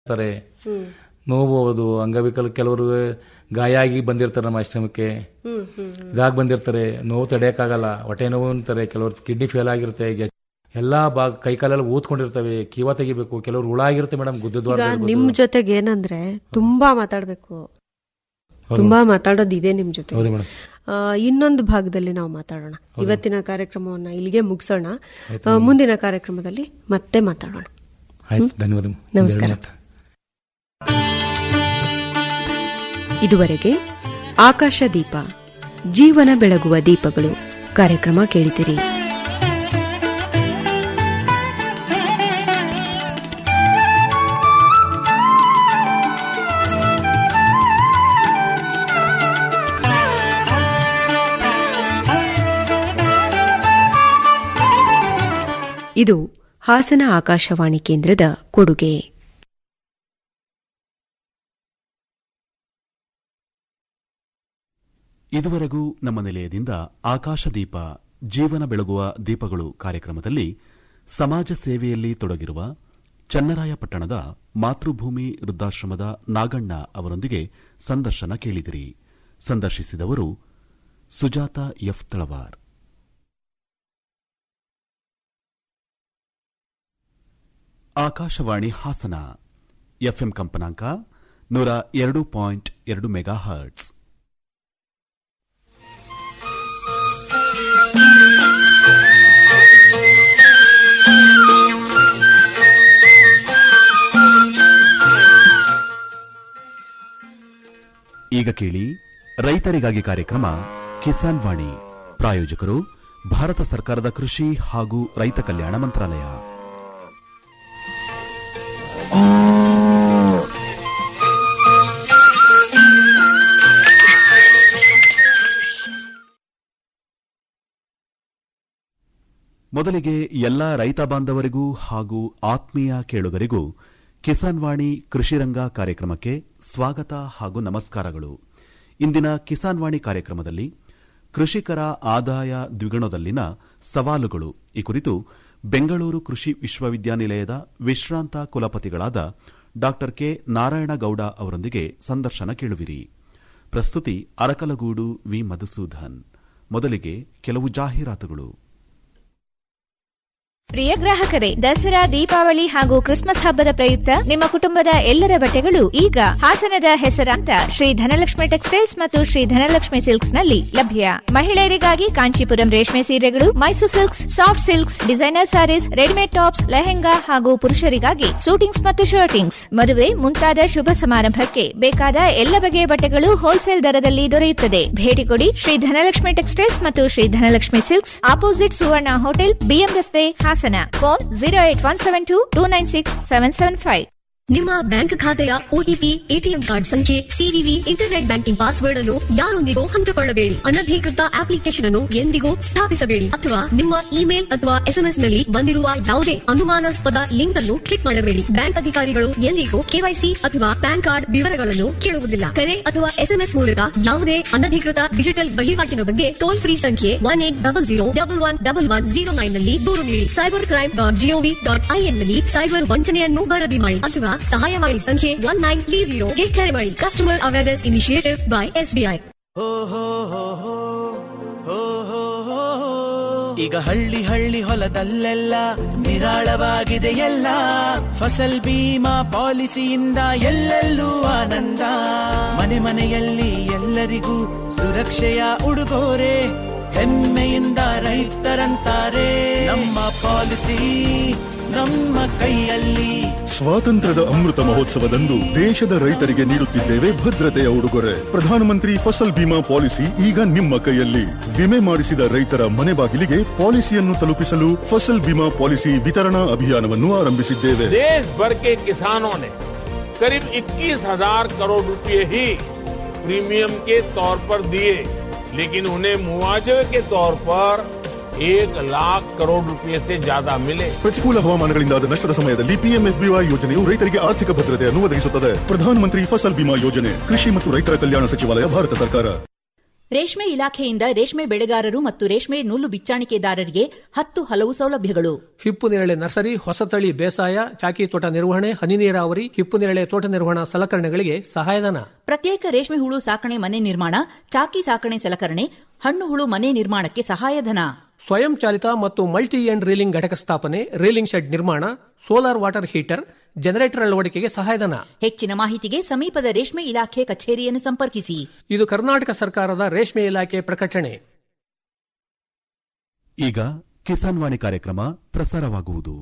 ತಾರೆ ನೋವು ಹೋಗೋದು ಅಂಗವಿಕಲ ಕೆಲವರು ಗಾಯ ಆಗಿ ಬಂದಿರ್ತಾರೆ ನಮ್ಮ ಆಶ್ರಮಕ್ಕೆ ಹ್ಮ್ ಹ್ಮ್ ಇದಾಗಿ ಬಂದಿರ್ತಾರೆ ನೋವು ತಡೆಯಕ್ಕಾಗಲ್ಲ ಹೊಟ್ಟೆ ನೋವು ಅಂತಾರೆ ಕೆಲವ್ರು ಕಿಡ್ನಿ ಫೇಲ್ ಆಗಿರುತ್ತೆ ಗೆ- ಎಲ್ಲಾ ಭಾಗ ಕೈ ಕಾಲೆಲ್ಲ ಊದ್ಕೊಂಡಿರ್ತವೆ ಕಿವ ತೆಗಿಬೇಕು ಕೆಲವ್ರು ಹುಳ ಆಗಿರುತ್ತೆ ಮೇಡಮ್ ಈಗ ಗುದ್ದದ್ವಾರ ನಿಮ್ ಜೊತೆಗೆ ಏನಂದ್ರೆ ತುಂಬಾ ಮಾತಾಡ್ಬೇಕು ತುಂಬಾ ಮಾತಾಡೋದು ಇದೆ ನಿಮ್ ಜೊತೆ ಹೌದು ಮೇಡಮ್ ಆ, ಇನ್ನೊಂದು ಭಾಗದಲ್ಲಿ ನಾವು ಮಾತಾಡೋಣ ಇವತ್ತಿನ ಕಾರ್ಯಕ್ರಮವನ್ನ ಇಲ್ಲಿಗೆ ಮುಗಿಸೋಣ ಆ, ಮುಂದಿನ ಕಾರ್ಯಕ್ರಮದಲ್ಲಿ ಮತ್ತೆ ಮಾತಾಡೋಣ ಆಯ್ತು ಧನ್ಯವಾದ ನಮಸ್ಕಾರ. ಧನ್ಯವಾದ. ಇದುವರೆಗೆ ಆಕಾಶ ದೀಪ ಜೀವನ ಬೆಳಗುವ ದೀಪಗಳು ಕಾರ್ಯಕ್ರಮ ಕೇಳಿದಿರಿ ಇದು ಹಾಸನ ಆಕಾಶವಾಣಿ ಕೇಂದ್ರದ ಕೊಡುಗೆ ಇದುವರೆಗೂ ನಮ್ಮ ನಿಲಯದಿಂದ ಆಕಾಶದೀಪ ಜೀವನ ಬೆಳಗುವ ದೀಪಗಳು ಕಾರ್ಯಕ್ರಮದಲ್ಲಿ ಸಮಾಜ ಸೇವೆಯಲ್ಲಿ ತೊಡಗಿರುವ ಚನ್ನರಾಯಪಟ್ಟಣದ ಮಾತೃಭೂಮಿ ವೃದ್ಧಾಶ್ರಮದ ನಾಗಣ್ಣ ಅವರೊಂದಿಗೆ ಸಂದರ್ಶನ ಕೇಳಿದಿರಿ ಸಂದರ್ಶಿಸಿದವರು ಸುಜಾತ ಎಫ್ ತಳವಾರ್ ಆಕಾಶವಾಣಿ ಹಾಸನ ಎಫ್ಎಂ ಕಂಪನಾಂಕ ನೂರ ಎರಡು ಪಾಯಿಂಟ್ ಎರಡು ಮೆಗಾ ಹರ್ಟ್ಸ್ ಈಗ ಕೇಳಿ ರೈತರಿಗಾಗಿ ಕಾರ್ಯಕ್ರಮ ಕಿಸಾನ್ ವಾಣಿ ಪ್ರಾಯೋಜಕರು ಭಾರತ ಸರ್ಕಾರದ ಕೃಷಿ ಹಾಗೂ ರೈತ ಕಲ್ಯಾಣ ಮಂತ್ರಾಲಯ ಮೊದಲಿಗೆ ಎಲ್ಲ ರೈತ ಬಾಂಧವರಿಗೂ ಹಾಗೂ ಆತ್ಮೀಯ ಕೇಳುಗರಿಗೂ ಕಿಸಾನ್ ವಾಣಿ ಕೃಷಿರಂಗ ಕಾರ್ಯಕ್ರಮಕ್ಕೆ ಸ್ವಾಗತ ಹಾಗೂ ನಮಸ್ಕಾರಗಳು ಇಂದಿನ ಕಿಸಾನ್ ವಾಣಿ ಕಾರ್ಯಕ್ರಮದಲ್ಲಿ ಕೃಷಿಕರ ಆದಾಯ ದ್ವಿಗುಣದಲ್ಲಿನ ಸವಾಲುಗಳು ಈ ಕುರಿತು ಬೆಂಗಳೂರು ಕೃಷಿ ವಿಶ್ವವಿದ್ಯಾನಿಲಯದ ವಿಶ್ರಾಂತ ಕುಲಪತಿಗಳಾದ ಡಾ ಕೆ ನಾರಾಯಣಗೌಡ ಅವರೊಂದಿಗೆ ಸಂದರ್ಶನ ಕೇಳುವಿರಿ ಪ್ರಸ್ತುತಿ ಅರಕಲಗೂಡು ವಿ ಮಧುಸೂದನ್ ಮೊದಲಿಗೆ ಕೆಲವು ಜಾಹೀರಾತುಗಳು ಪ್ರಿಯ ಗ್ರಾಹಕರೇ ದಸರಾ ದೀಪಾವಳಿ ಹಾಗೂ ಕ್ರಿಸ್ಮಸ್ ಹಬ್ಬದ ಪ್ರಯುಕ್ತ ನಿಮ್ಮ ಕುಟುಂಬದ ಎಲ್ಲರ ಬಟ್ಟೆಗಳು ಈಗ ಹಾಸನದ ಹೆಸರಾಂತ ಶ್ರೀ ಧನಲಕ್ಷ್ಮಿ ಟೆಕ್ಸ್ಟೈಲ್ಸ್ ಮತ್ತು ಶ್ರೀ ಧನಲಕ್ಷ್ಮಿ ಸಿಲ್ಕ್ಸ್ ನಲ್ಲಿ ಲಭ್ಯ ಮಹಿಳೆಯರಿಗಾಗಿ ಕಾಂಚೀಪುರಂ ರೇಷ್ಮೆ ಸೀರೆಗಳು Mysore silks soft silks designer saris readymade tops lehenga ಹಾಗೂ ಪುರುಷರಿಗಾಗಿ ಸೂಟಿಂಗ್ಸ್ ಮತ್ತು ಶರ್ಟಿಂಗ್ಸ್ ಮದುವೆ ಮುಂತಾದ ಶುಭ ಸಮಾರಂಭಕ್ಕೆ ಬೇಕಾದ ಎಲ್ಲ ಬಗೆಯ ಬಟ್ಟೆಗಳು ಹೋಲ್ಸೇಲ್ ದರದಲ್ಲಿ ದೊರೆಯುತ್ತದೆ ಭೇಟಿ ಕೊಡಿ ಶ್ರೀ ಧನಲಕ್ಷ್ಮಿ ಟೆಕ್ಸ್ಟೈಲ್ಸ್ ಮತ್ತು Shri Dhanalakshmi silks opposite Suvarna hotel BM ರಸ್ತೆ Hassan phone zero eight one seven two two nine six seven seven five ನಿಮ್ಮ ಬ್ಯಾಂಕ್ ಖಾತೆಯ ಒಟಿಪಿ ಎಟಿಎಂ ಕಾರ್ಡ್ ಸಂಖ್ಯೆ ಸಿವಿವಿ ಇಂಟರ್ನೆಟ್ ಬ್ಯಾಂಕಿಂಗ್ ಪಾಸ್ವರ್ಡ್ ಅನ್ನು ಯಾರೊಂದಿಗೂ ಹಂಚಿಕೊಳ್ಳಬೇಡಿ ಅನಧಿಕೃತ ಅಪ್ಲಿಕೇಶನ್ ಅನ್ನು ಎಂದಿಗೂ ಸ್ಥಾಪಿಸಬೇಡಿ ಅಥವಾ ನಿಮ್ಮ ಇಮೇಲ್ ಅಥವಾ ಎಸ್ಎಂಎಸ್ ನಲ್ಲಿ ಬಂದಿರುವ ಯಾವುದೇ ಅನುಮಾನಾಸ್ಪದ ಲಿಂಕ್ ಅನ್ನು ಕ್ಲಿಕ್ ಮಾಡಬೇಡಿ ಬ್ಯಾಂಕ್ ಅಧಿಕಾರಿಗಳು ಎಂದಿಗೂ ಕೆವೈಸಿ ಅಥವಾ ಪ್ಯಾನ್ ಕಾರ್ಡ್ ವಿವರಗಳನ್ನು ಕೇಳುವುದಿಲ್ಲ ಕರೆ ಅಥವಾ ಎಸ್ಎಂಎಸ್ ಮೂಲಕ ಯಾವುದೇ ಅನಧಿಕೃತ ಡಿಜಿಟಲ್ ವಹಿವಾಟಿನ ಬಗ್ಗೆ ಟೋಲ್ ಫ್ರೀ ಸಂಖ್ಯೆ one eight double zero double one double one zero nine ನಲ್ಲಿ ದೂರು ನೀಡಿ cyber crime dot gov dot in ನಲ್ಲಿ ಸೈಬರ್ ವಂಚನೆಯನ್ನು ವರದಿ ಮಾಡಿ ಅಥವಾ ಸಹಾಯವಾಣಿ ಸಂಖ್ಯೆ ಒನ್ ನೈನ್ ತ್ರೀ ಜೀರೋಗೆ ಕರೆ ಮಾಡಿ customer awareness initiative by SBI ಈಗ ಹಳ್ಳಿ ಹಳ್ಳಿ ಹೊಲದಲ್ಲೆಲ್ಲ ನಿರಾಳವಾಗಿದೆ ಎಲ್ಲ ಫಸಲ್ ಬೀಮಾ ಪಾಲಿಸಿಯಿಂದ ಎಲ್ಲೆಲ್ಲೂ ಆನಂದ ಮನೆ ಮನೆಯಲ್ಲಿ ಎಲ್ಲರಿಗೂ ಸುರಕ್ಷೆಯ ಉಡುಗೊರೆ ಹೆಮ್ಮೆಯಿಂದ ರೈತರಂತಾರೆ ನಮ್ಮ ಪಾಲಿಸಿ ನಮ್ಮ ಕೈಯಲ್ಲಿ ಸ್ವಾತಂತ್ರ್ಯದ ಅಮೃತ ಮಹೋತ್ಸವದಂದು ದೇಶದ ರೈತರಿಗೆ ನೀಡುತ್ತಿದ್ದೇವೆ ಭದ್ರತೆಯ ಉಡುಗೊರೆ ಪ್ರಧಾನಮಂತ್ರಿ ಫಸಲ್ ಬಿಮಾ ಪಾಲಿಸಿ ಈಗ ನಿಮ್ಮ ಕೈಯಲ್ಲಿ ವಿಮೆ ಮಾಡಿಸಿದ ರೈತರ ಮನೆ ಬಾಗಿಲಿಗೆ ಪಾಲಿಸಿಯನ್ನು ತಲುಪಿಸಲು ಫಸಲ್ ಬಿಮಾ ಪಾಲಿಸಿ ವಿತರಣಾ ಅಭಿಯಾನವನ್ನು ಆರಂಭಿಸಿದ್ದೇವೆ देश भर के किसानों ने करीब 21,000 करोड़ रुपए ही प्रीमियम के तौर पर दिए लेकिन उन्हें मुआवजे के तौर पर एक लाख करोड़ रुपए से ज्यादा मिले ಪ್ರತಿಕೂಲ ಹವಾಮಾನಗಳಿಂದಾದ ನಷ್ಟದ ಸಮಯದಲ್ಲಿ ಪಿಎಂಎಫ್ಬಿವೈ ಯೋಜನೆಯು ರೈತರಿಗೆ ಆರ್ಥಿಕ ಭದ್ರತೆಯನ್ನು ಒದಗಿಸುತ್ತದೆ ಪ್ರಧಾನಮಂತ್ರಿ ಫಸಲ್ ಬಿಮಾ ಯೋಜನೆ ಕೃಷಿ ಮತ್ತು ರೈತರ ಕಲ್ಯಾಣ ಸಚಿವಾಲಯ ಭಾರತ ಸರ್ಕಾರ ರೇಷ್ಮೆ ಇಲಾಖೆಯಿಂದ ರೇಷ್ಮೆ ಬೆಳೆಗಾರರು ಮತ್ತು ರೇಷ್ಮೆ ನೂಲು ಬಿಚ್ಚಾಣಿಕೆದಾರರಿಗೆ ಹತ್ತು ಹಲವು ಸೌಲಭ್ಯಗಳು ಹಿಪ್ಪು ನೇರಳೆ ನರ್ಸರಿ ಹೊಸತಳಿ ಬೇಸಾಯ ಚಾಕಿ ತೋಟ ನಿರ್ವಹಣೆ ಹನಿ ನೀರಾವರಿ ಹಿಪ್ಪು ನೇರಳೆ ತೋಟ ನಿರ್ವಹಣಾ ಸಲಕರಣೆಗಳಿಗೆ ಸಹಾಯಧನ ಪ್ರತ್ಯೇಕ ರೇಷ್ಮೆ ಹುಳು ಸಾಕಣೆ ಮನೆ ನಿರ್ಮಾಣ ಚಾಕಿ ಸಾಕಣೆ ಸಲಕರಣೆ ಹಣ್ಣು ಹುಳು ಮನೆ ನಿರ್ಮಾಣಕ್ಕೆ ಸಹಾಯಧನ ಸ್ವಯಂ ಚಾಲಿತ ಮತ್ತು ಮಲ್ಟಿ ಎಂಡ್ ರೀಲಿಂಗ್ ಘಟಕ ಸ್ಥಾಪನೆ ರೀಲಿಂಗ್ ಶೆಡ್ ನಿರ್ಮಾಣ ಸೋಲಾರ್ ವಾಟರ್ ಹೀಟರ್ ಜನರೇಟರ್ ಅಳವಡಿಕೆಗೆ ಸಹಾಯಧನ ಹೆಚ್ಚಿನ ಮಾಹಿತಿಗೆ ಸಮೀಪದ ರೇಷ್ಮೆ ಇಲಾಖೆ ಕಚೇರಿಯನ್ನು ಸಂಪರ್ಕಿಸಿ ಇದು ಕರ್ನಾಟಕ ಸರ್ಕಾರದ ರೇಷ್ಮೆ ಇಲಾಖೆ ಪ್ರಕಟಣೆ ಈಗ ಕಿಸಾನ್ ವಾಣಿ ಕಾರ್ಯಕ್ರಮ ಪ್ರಸಾರವಾಗುವುದು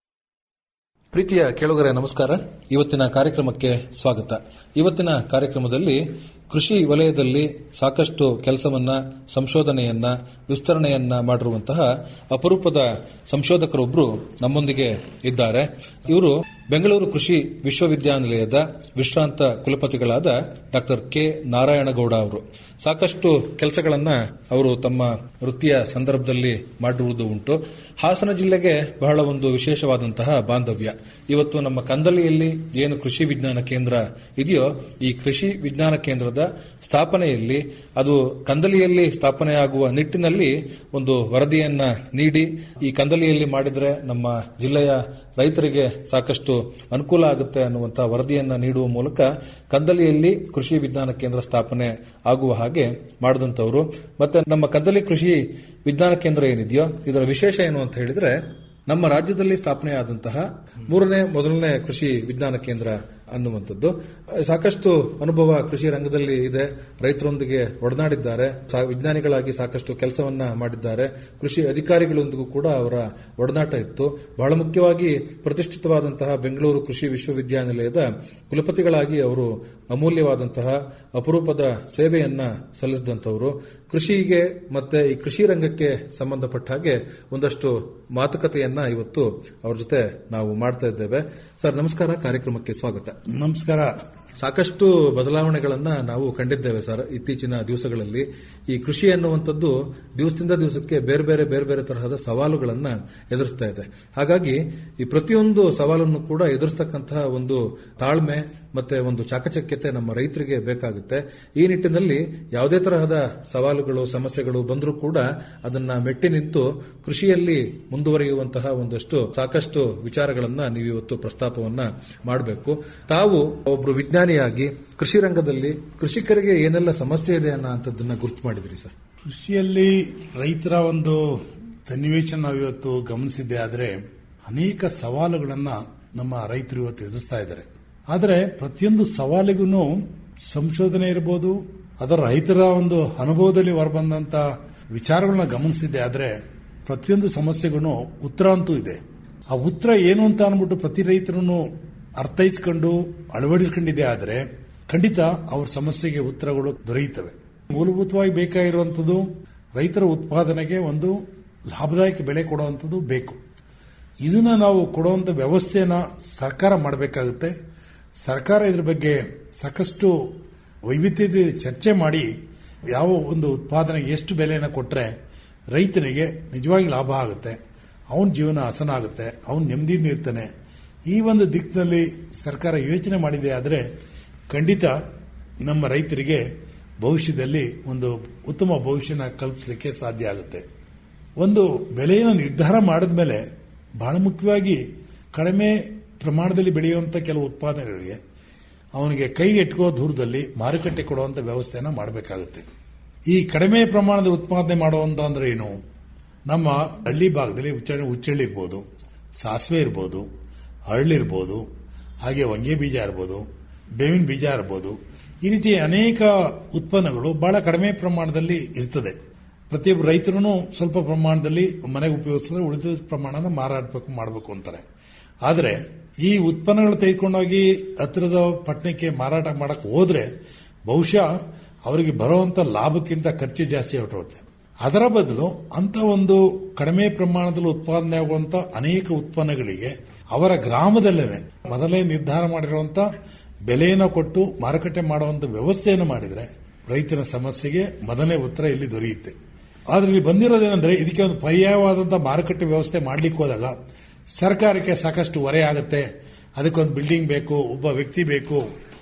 ಪ್ರೀತಿಯ ಕೇಳುಗರೆ ನಮಸ್ಕಾರ ಇವತ್ತಿನ ಕಾರ್ಯಕ್ರಮಕ್ಕೆ ಸ್ವಾಗತ ಇವತ್ತಿನ ಕಾರ್ಯಕ್ರಮದಲ್ಲಿ ಕೃಷಿ ವಲಯದಲ್ಲಿ ಸಾಕಷ್ಟು ಕೆಲಸವನ್ನ ಸಂಶೋಧನೆಯನ್ನ ವಿಸ್ತರಣೆಯನ್ನ ಮಾಡಿರುವಂತಹ ಅಪರೂಪದ ಸಂಶೋಧಕರೊಬ್ಬರು ನಮ್ಮೊಂದಿಗೆ ಇದ್ದಾರೆ ಇವರು ಬೆಂಗಳೂರು ಕೃಷಿ ವಿಶ್ವವಿದ್ಯಾನಿಲಯದ ವಿಶ್ರಾಂತ ಕುಲಪತಿಗಳಾದ ಡಾಕ್ಟರ್ ಕೆ ನಾರಾಯಣಗೌಡ ಅವರು ಸಾಕಷ್ಟು ಕೆಲಸಗಳನ್ನ ಅವರು ತಮ್ಮ ವೃತ್ತಿಯ ಸಂದರ್ಭದಲ್ಲಿ ಮಾಡಿರುವುದು ಉಂಟು ಹಾಸನ ಜಿಲ್ಲೆಗೆ ಬಹಳ ಒಂದು ವಿಶೇಷವಾದಂತಹ ಬಾಂಧವ್ಯ ಇವತ್ತು ನಮ್ಮ ಕಂದಲಿಯಲ್ಲಿ ಏನು ಕೃಷಿ ವಿಜ್ಞಾನ ಕೇಂದ್ರ ಇದೆಯೋ ಈ ಕೃಷಿ ವಿಜ್ಞಾನ ಕೇಂದ್ರದ ಸ್ಥಾಪನೆಯಲ್ಲಿ ಅದು ಕಂದಲಿಯಲ್ಲಿ ಸ್ಥಾಪನೆಯಾಗುವ ನಿಟ್ಟಿನಲ್ಲಿ ಒಂದು ವರದಿಯನ್ನ ನೀಡಿ ಈ ಕಂದಲಿಯಲ್ಲಿ ಮಾಡಿದ್ರೆ ನಮ್ಮ ಜಿಲ್ಲೆಯ ರೈತರಿಗೆ ಸಾಕಷ್ಟು ಅನುಕೂಲ ಆಗುತ್ತೆ ಅನ್ನುವಂತಹ ವರದಿಯನ್ನ ನೀಡುವ ಮೂಲಕ ಕಂದಲಿಯಲ್ಲಿ ಕೃಷಿ ವಿಜ್ಞಾನ ಕೇಂದ್ರ ಸ್ಥಾಪನೆ ಆಗುವ ಹಾಗೆ ಮಾಡಿದಂತವರು ಮತ್ತೆ ನಮ್ಮ ಕದ್ದಲಿ ಕೃಷಿ ವಿಜ್ಞಾನ ಕೇಂದ್ರ ಏನಿದೆಯೋ ಇದರ ವಿಶೇಷ ಏನು ಅಂತ ಹೇಳಿದ್ರೆ ನಮ್ಮ ರಾಜ್ಯದಲ್ಲಿ ಸ್ಥಾಪನೆಯಾದಂತಹ ಮೂರನೇ ಮೊದಲನೇ ಕೃಷಿ ವಿಜ್ಞಾನ ಕೇಂದ್ರ ಅನ್ನುವಂಥದ್ದು ಸಾಕಷ್ಟು ಅನುಭವ ಕೃಷಿ ರಂಗದಲ್ಲಿ ಇದೆ ರೈತರೊಂದಿಗೆ ಒಡನಾಡಿದ್ದಾರೆ ವಿಜ್ಞಾನಿಗಳಾಗಿ ಸಾಕಷ್ಟು ಕೆಲಸವನ್ನ ಮಾಡಿದ್ದಾರೆ ಕೃಷಿ ಅಧಿಕಾರಿಗಳೊಂದಿಗೂ ಕೂಡ ಅವರ ಒಡನಾಟ ಇತ್ತು ಬಹಳ ಮುಖ್ಯವಾಗಿ ಪ್ರತಿಷ್ಠಿತವಾದಂತಹ ಬೆಂಗಳೂರು ಕೃಷಿ ವಿಶ್ವವಿದ್ಯಾನಿಲಯದ ಕುಲಪತಿಗಳಾಗಿ ಅವರು ಅಮೂಲ್ಯವಾದಂತಹ ಅಪರೂಪದ ಸೇವೆಯನ್ನ ಸಲ್ಲಿಸಿದಂತವರು ಕೃಷಿಗೆ ಮತ್ತೆ ಈ ಕೃಷಿ ರಂಗಕ್ಕೆ ಸಂಬಂಧಪಟ್ಟ ಹಾಗೆ ಒಂದಷ್ಟು ಮಾತುಕತೆಯನ್ನ ಇವತ್ತು ಅವ್ರ ಜೊತೆ ನಾವು ಮಾಡ್ತಾ ಇದ್ದೇವೆ ಸರ್ ನಮಸ್ಕಾರ ಕಾರ್ಯಕ್ರಮಕ್ಕೆ ಸ್ವಾಗತ ನಮಸ್ಕಾರ ಸಾಕಷ್ಟು ಬದಲಾವಣೆಗಳನ್ನ ನಾವು ಕಂಡಿದ್ದೇವೆ ಸರ್ ಇತ್ತೀಚಿನ ದಿವಸಗಳಲ್ಲಿ ಈ ಕೃಷಿ ಅನ್ನುವಂಥದ್ದು ದಿವಸದಿಂದ ದಿವಸಕ್ಕೆ ಬೇರೆ ಬೇರೆ ಬೇರೆ ಬೇರೆ ತರಹದ ಸವಾಲುಗಳನ್ನ ಎದುರಿಸ್ತಾ ಇದೆ ಹಾಗಾಗಿ ಈ ಪ್ರತಿಯೊಂದು ಸವಾಲನ್ನು ಕೂಡ ಎದುರಿಸ್ತಕ್ಕಂತಹ ಒಂದು ತಾಳ್ಮೆ ಮತ್ತೆ ಒಂದು ಚಾಕಚಕ್ಯತೆ ನಮ್ಮ ರೈತರಿಗೆ ಬೇಕಾಗುತ್ತೆ ಈ ನಿಟ್ಟಿನಲ್ಲಿ ಯಾವುದೇ ತರಹದ ಸವಾಲುಗಳು ಸಮಸ್ಯೆಗಳು ಬಂದರೂ ಕೂಡ ಅದನ್ನ ಮೆಟ್ಟಿ ನಿಂತು ಕೃಷಿಯಲ್ಲಿ ಮುಂದುವರಿಯುವಂತಹ ಒಂದಷ್ಟು ಸಾಕಷ್ಟು ವಿಚಾರಗಳನ್ನ ನೀವು ಇವತ್ತು ಪ್ರಸ್ತಾಪವನ್ನ ಮಾಡಬೇಕು ತಾವು ಒಬ್ರು ವಿಜ್ಞಾನಿಯಾಗಿ ಕೃಷಿ ರಂಗದಲ್ಲಿ ಕೃಷಿಕರಿಗೆ ಏನೆಲ್ಲ ಸಮಸ್ಯೆ ಇದೆ ಅನ್ನೋಂಥದ್ದನ್ನ ಗುರ್ತು ಮಾಡಿದ್ರಿ ಸರ್ ಕೃಷಿಯಲ್ಲಿ ರೈತರ ಒಂದು ಸನ್ನಿವೇಶ ನಾವು ಇವತ್ತು ಗಮನಿಸಿದ್ದೆ ಆದರೆ ಅನೇಕ ಸವಾಲುಗಳನ್ನ ನಮ್ಮ ರೈತರು ಇವತ್ತು ಎದುರಿಸ್ತಾ ಇದ್ದಾರೆ ಆದರೆ ಪ್ರತಿಯೊಂದು ಸವಾಲಿಗೂ ಸಂಶೋಧನೆ ಇರಬಹುದು ಅದರ ರೈತರ ಒಂದು ಅನುಭವದಲ್ಲಿ ಹೊರಬಂದಂತ ವಿಚಾರಗಳನ್ನ ಗಮನಿಸಿದ್ದೆ ಆದರೆ ಪ್ರತಿಯೊಂದು ಸಮಸ್ಯೆಗೂ ಉತ್ತರ ಅಂತೂ ಇದೆ ಆ ಉತ್ತರ ಏನು ಅಂತ ಅನ್ಬಿಟ್ಟು ಪ್ರತಿ ರೈತರನ್ನು ಅರ್ಥೈಸ್ಕೊಂಡು ಅಳವಡಿಸ್ಕೊಂಡಿದೆ ಆದರೆ ಖಂಡಿತ ಅವ್ರ ಸಮಸ್ಯೆಗೆ ಉತ್ತರಗಳು ದೊರೆಯುತ್ತವೆ ಮೂಲಭೂತವಾಗಿ ಬೇಕಾಗಿರುವಂಥದ್ದು ರೈತರ ಉತ್ಪಾದನೆಗೆ ಒಂದು ಲಾಭದಾಯಕ ಬೆಲೆ ಕೊಡುವಂಥದ್ದು ಬೇಕು ಇದನ್ನ ನಾವು ಕೊಡುವಂಥ ವ್ಯವಸ್ಥೆಯನ್ನ ಸರ್ಕಾರ ಮಾಡಬೇಕಾಗುತ್ತೆ ಸರ್ಕಾರ ಇದ್ರ ಬಗ್ಗೆ ಸಾಕಷ್ಟು ವೈವಿಧ್ಯತೆ ಚರ್ಚೆ ಮಾಡಿ ಯಾವ ಒಂದು ಉತ್ಪಾದನೆಗೆ ಎಷ್ಟು ಬೆಲೆಯನ್ನು ಕೊಟ್ಟರೆ ರೈತನಿಗೆ ನಿಜವಾಗಿ ಲಾಭ ಆಗುತ್ತೆ ಅವನ ಜೀವನ ಹಸನ ಆಗುತ್ತೆ ಅವನು ನೆಮ್ಮದಿಯಿಂದ ಇರ್ತಾನೆ ಈ ಒಂದು ದಿಕ್ಕಿನಲ್ಲಿ ಸರ್ಕಾರ ಯೋಚನೆ ಮಾಡಿದೆ ಆದರೆ ಖಂಡಿತ ನಮ್ಮ ರೈತರಿಗೆ ಭವಿಷ್ಯದಲ್ಲಿ ಒಂದು ಉತ್ತಮ ಭವಿಷ್ಯನ ಕಲ್ಪಿಸಲಿಕ್ಕೆ ಸಾಧ್ಯ ಆಗುತ್ತೆ ಒಂದು ಬೆಲೆಯನ್ನು ನಿರ್ಧಾರ ಮಾಡಿದ ಮೇಲೆ ಬಹಳ ಮುಖ್ಯವಾಗಿ ಕಡಿಮೆ ಪ್ರಮಾಣದಲ್ಲಿ ಬೆಳೆಯುವಂಥ ಕೆಲವು ಉತ್ಪಾದನೆಗಳಿಗೆ ಅವನಿಗೆ ಕೈಗೆಟ್ಕೋ ದೂರದಲ್ಲಿ ಮಾರುಕಟ್ಟೆ ಕೊಡುವಂಥ ವ್ಯವಸ್ಥೆಯನ್ನು ಮಾಡಬೇಕಾಗುತ್ತೆ ಈ ಕಡಿಮೆ ಪ್ರಮಾಣದ ಉತ್ಪಾದನೆ ಮಾಡುವಂತ ಅಂದ್ರೆ ಏನು ನಮ್ಮ ಹಳ್ಳಿ ಭಾಗದಲ್ಲಿ ಹುಚ್ಚ ಹುಚ್ಚಳ್ಳಿ ಇರ್ಬೋದು ಸಾಸಿವೆ ಇರ್ಬೋದು ಅರಳಿರ್ಬೋದು ಹಾಗೆ ಹೊಂಗೆ ಬೀಜ ಇರ್ಬೋದು ಬೇವಿನ ಬೀಜ ಇರ್ಬೋದು ಈ ರೀತಿ ಅನೇಕ ಉತ್ಪನ್ನಗಳು ಬಹಳ ಕಡಿಮೆ ಪ್ರಮಾಣದಲ್ಲಿ ಇರ್ತದೆ ಪ್ರತಿಯೊಬ್ಬ ರೈತರು ಸ್ವಲ್ಪ ಪ್ರಮಾಣದಲ್ಲಿ ಮನೆಗೆ ಉಪಯೋಗಿಸಿದ್ರೆ ಉಳಿದ ಪ್ರಮಾಣನ ಮಾರಾಟ ಮಾಡಬೇಕು ಅಂತಾರೆ ಆದರೆ ಈ ಉತ್ಪನ್ನಗಳು ತೆಗೆದುಕೊಂಡೋಗಿ ಹತ್ತಿರದ ಪಟ್ಟಣಕ್ಕೆ ಮಾರಾಟ ಮಾಡಕ್ಕೆ ಹೋದ್ರೆ ಬಹುಶಃ ಅವರಿಗೆ ಬರುವಂತ ಲಾಭಕ್ಕಿಂತ ಖರ್ಚು ಜಾಸ್ತಿ ಹೊರಟುತ್ತೆ ಅದರ ಬದಲು ಅಂತ ಒಂದು ಕಡಿಮೆ ಪ್ರಮಾಣದಲ್ಲಿ ಉತ್ಪಾದನೆ ಆಗುವಂತ ಅನೇಕ ಉತ್ಪನ್ನಗಳಿಗೆ ಅವರ ಗ್ರಾಮದಲ್ಲೇ ಮೊದಲೇ ನಿರ್ಧಾರ ಮಾಡಿರುವಂತ ಬೆಲೆಯನ್ನು ಕೊಟ್ಟು ಮಾರುಕಟ್ಟೆ ಮಾಡುವಂತ ವ್ಯವಸ್ಥೆಯನ್ನು ಮಾಡಿದ್ರೆ ರೈತನ ಸಮಸ್ಯೆಗೆ ಮೊದಲನೇ ಉತ್ತರ ಇಲ್ಲಿ ದೊರೆಯುತ್ತೆ ಆದ್ರೆ ಇಲ್ಲಿ ಬಂದಿರೋದೇನೆಂದ್ರೆ ಇದಕ್ಕೆ ಒಂದು ಪರ್ಯಾಯವಾದಂತಹ ಮಾರುಕಟ್ಟೆ ವ್ಯವಸ್ಥೆ ಮಾಡ್ಲಿಕ್ಕೆ ಹೋದಾಗ ಸರ್ಕಾರಕ್ಕೆ ಸಾಕಷ್ಟು ಹೊರೆ ಆಗುತ್ತೆ ಅದಕ್ಕೊಂದು ಬಿಲ್ಡಿಂಗ್ ಬೇಕು ಒಬ್ಬ ವ್ಯಕ್ತಿ ಬೇಕು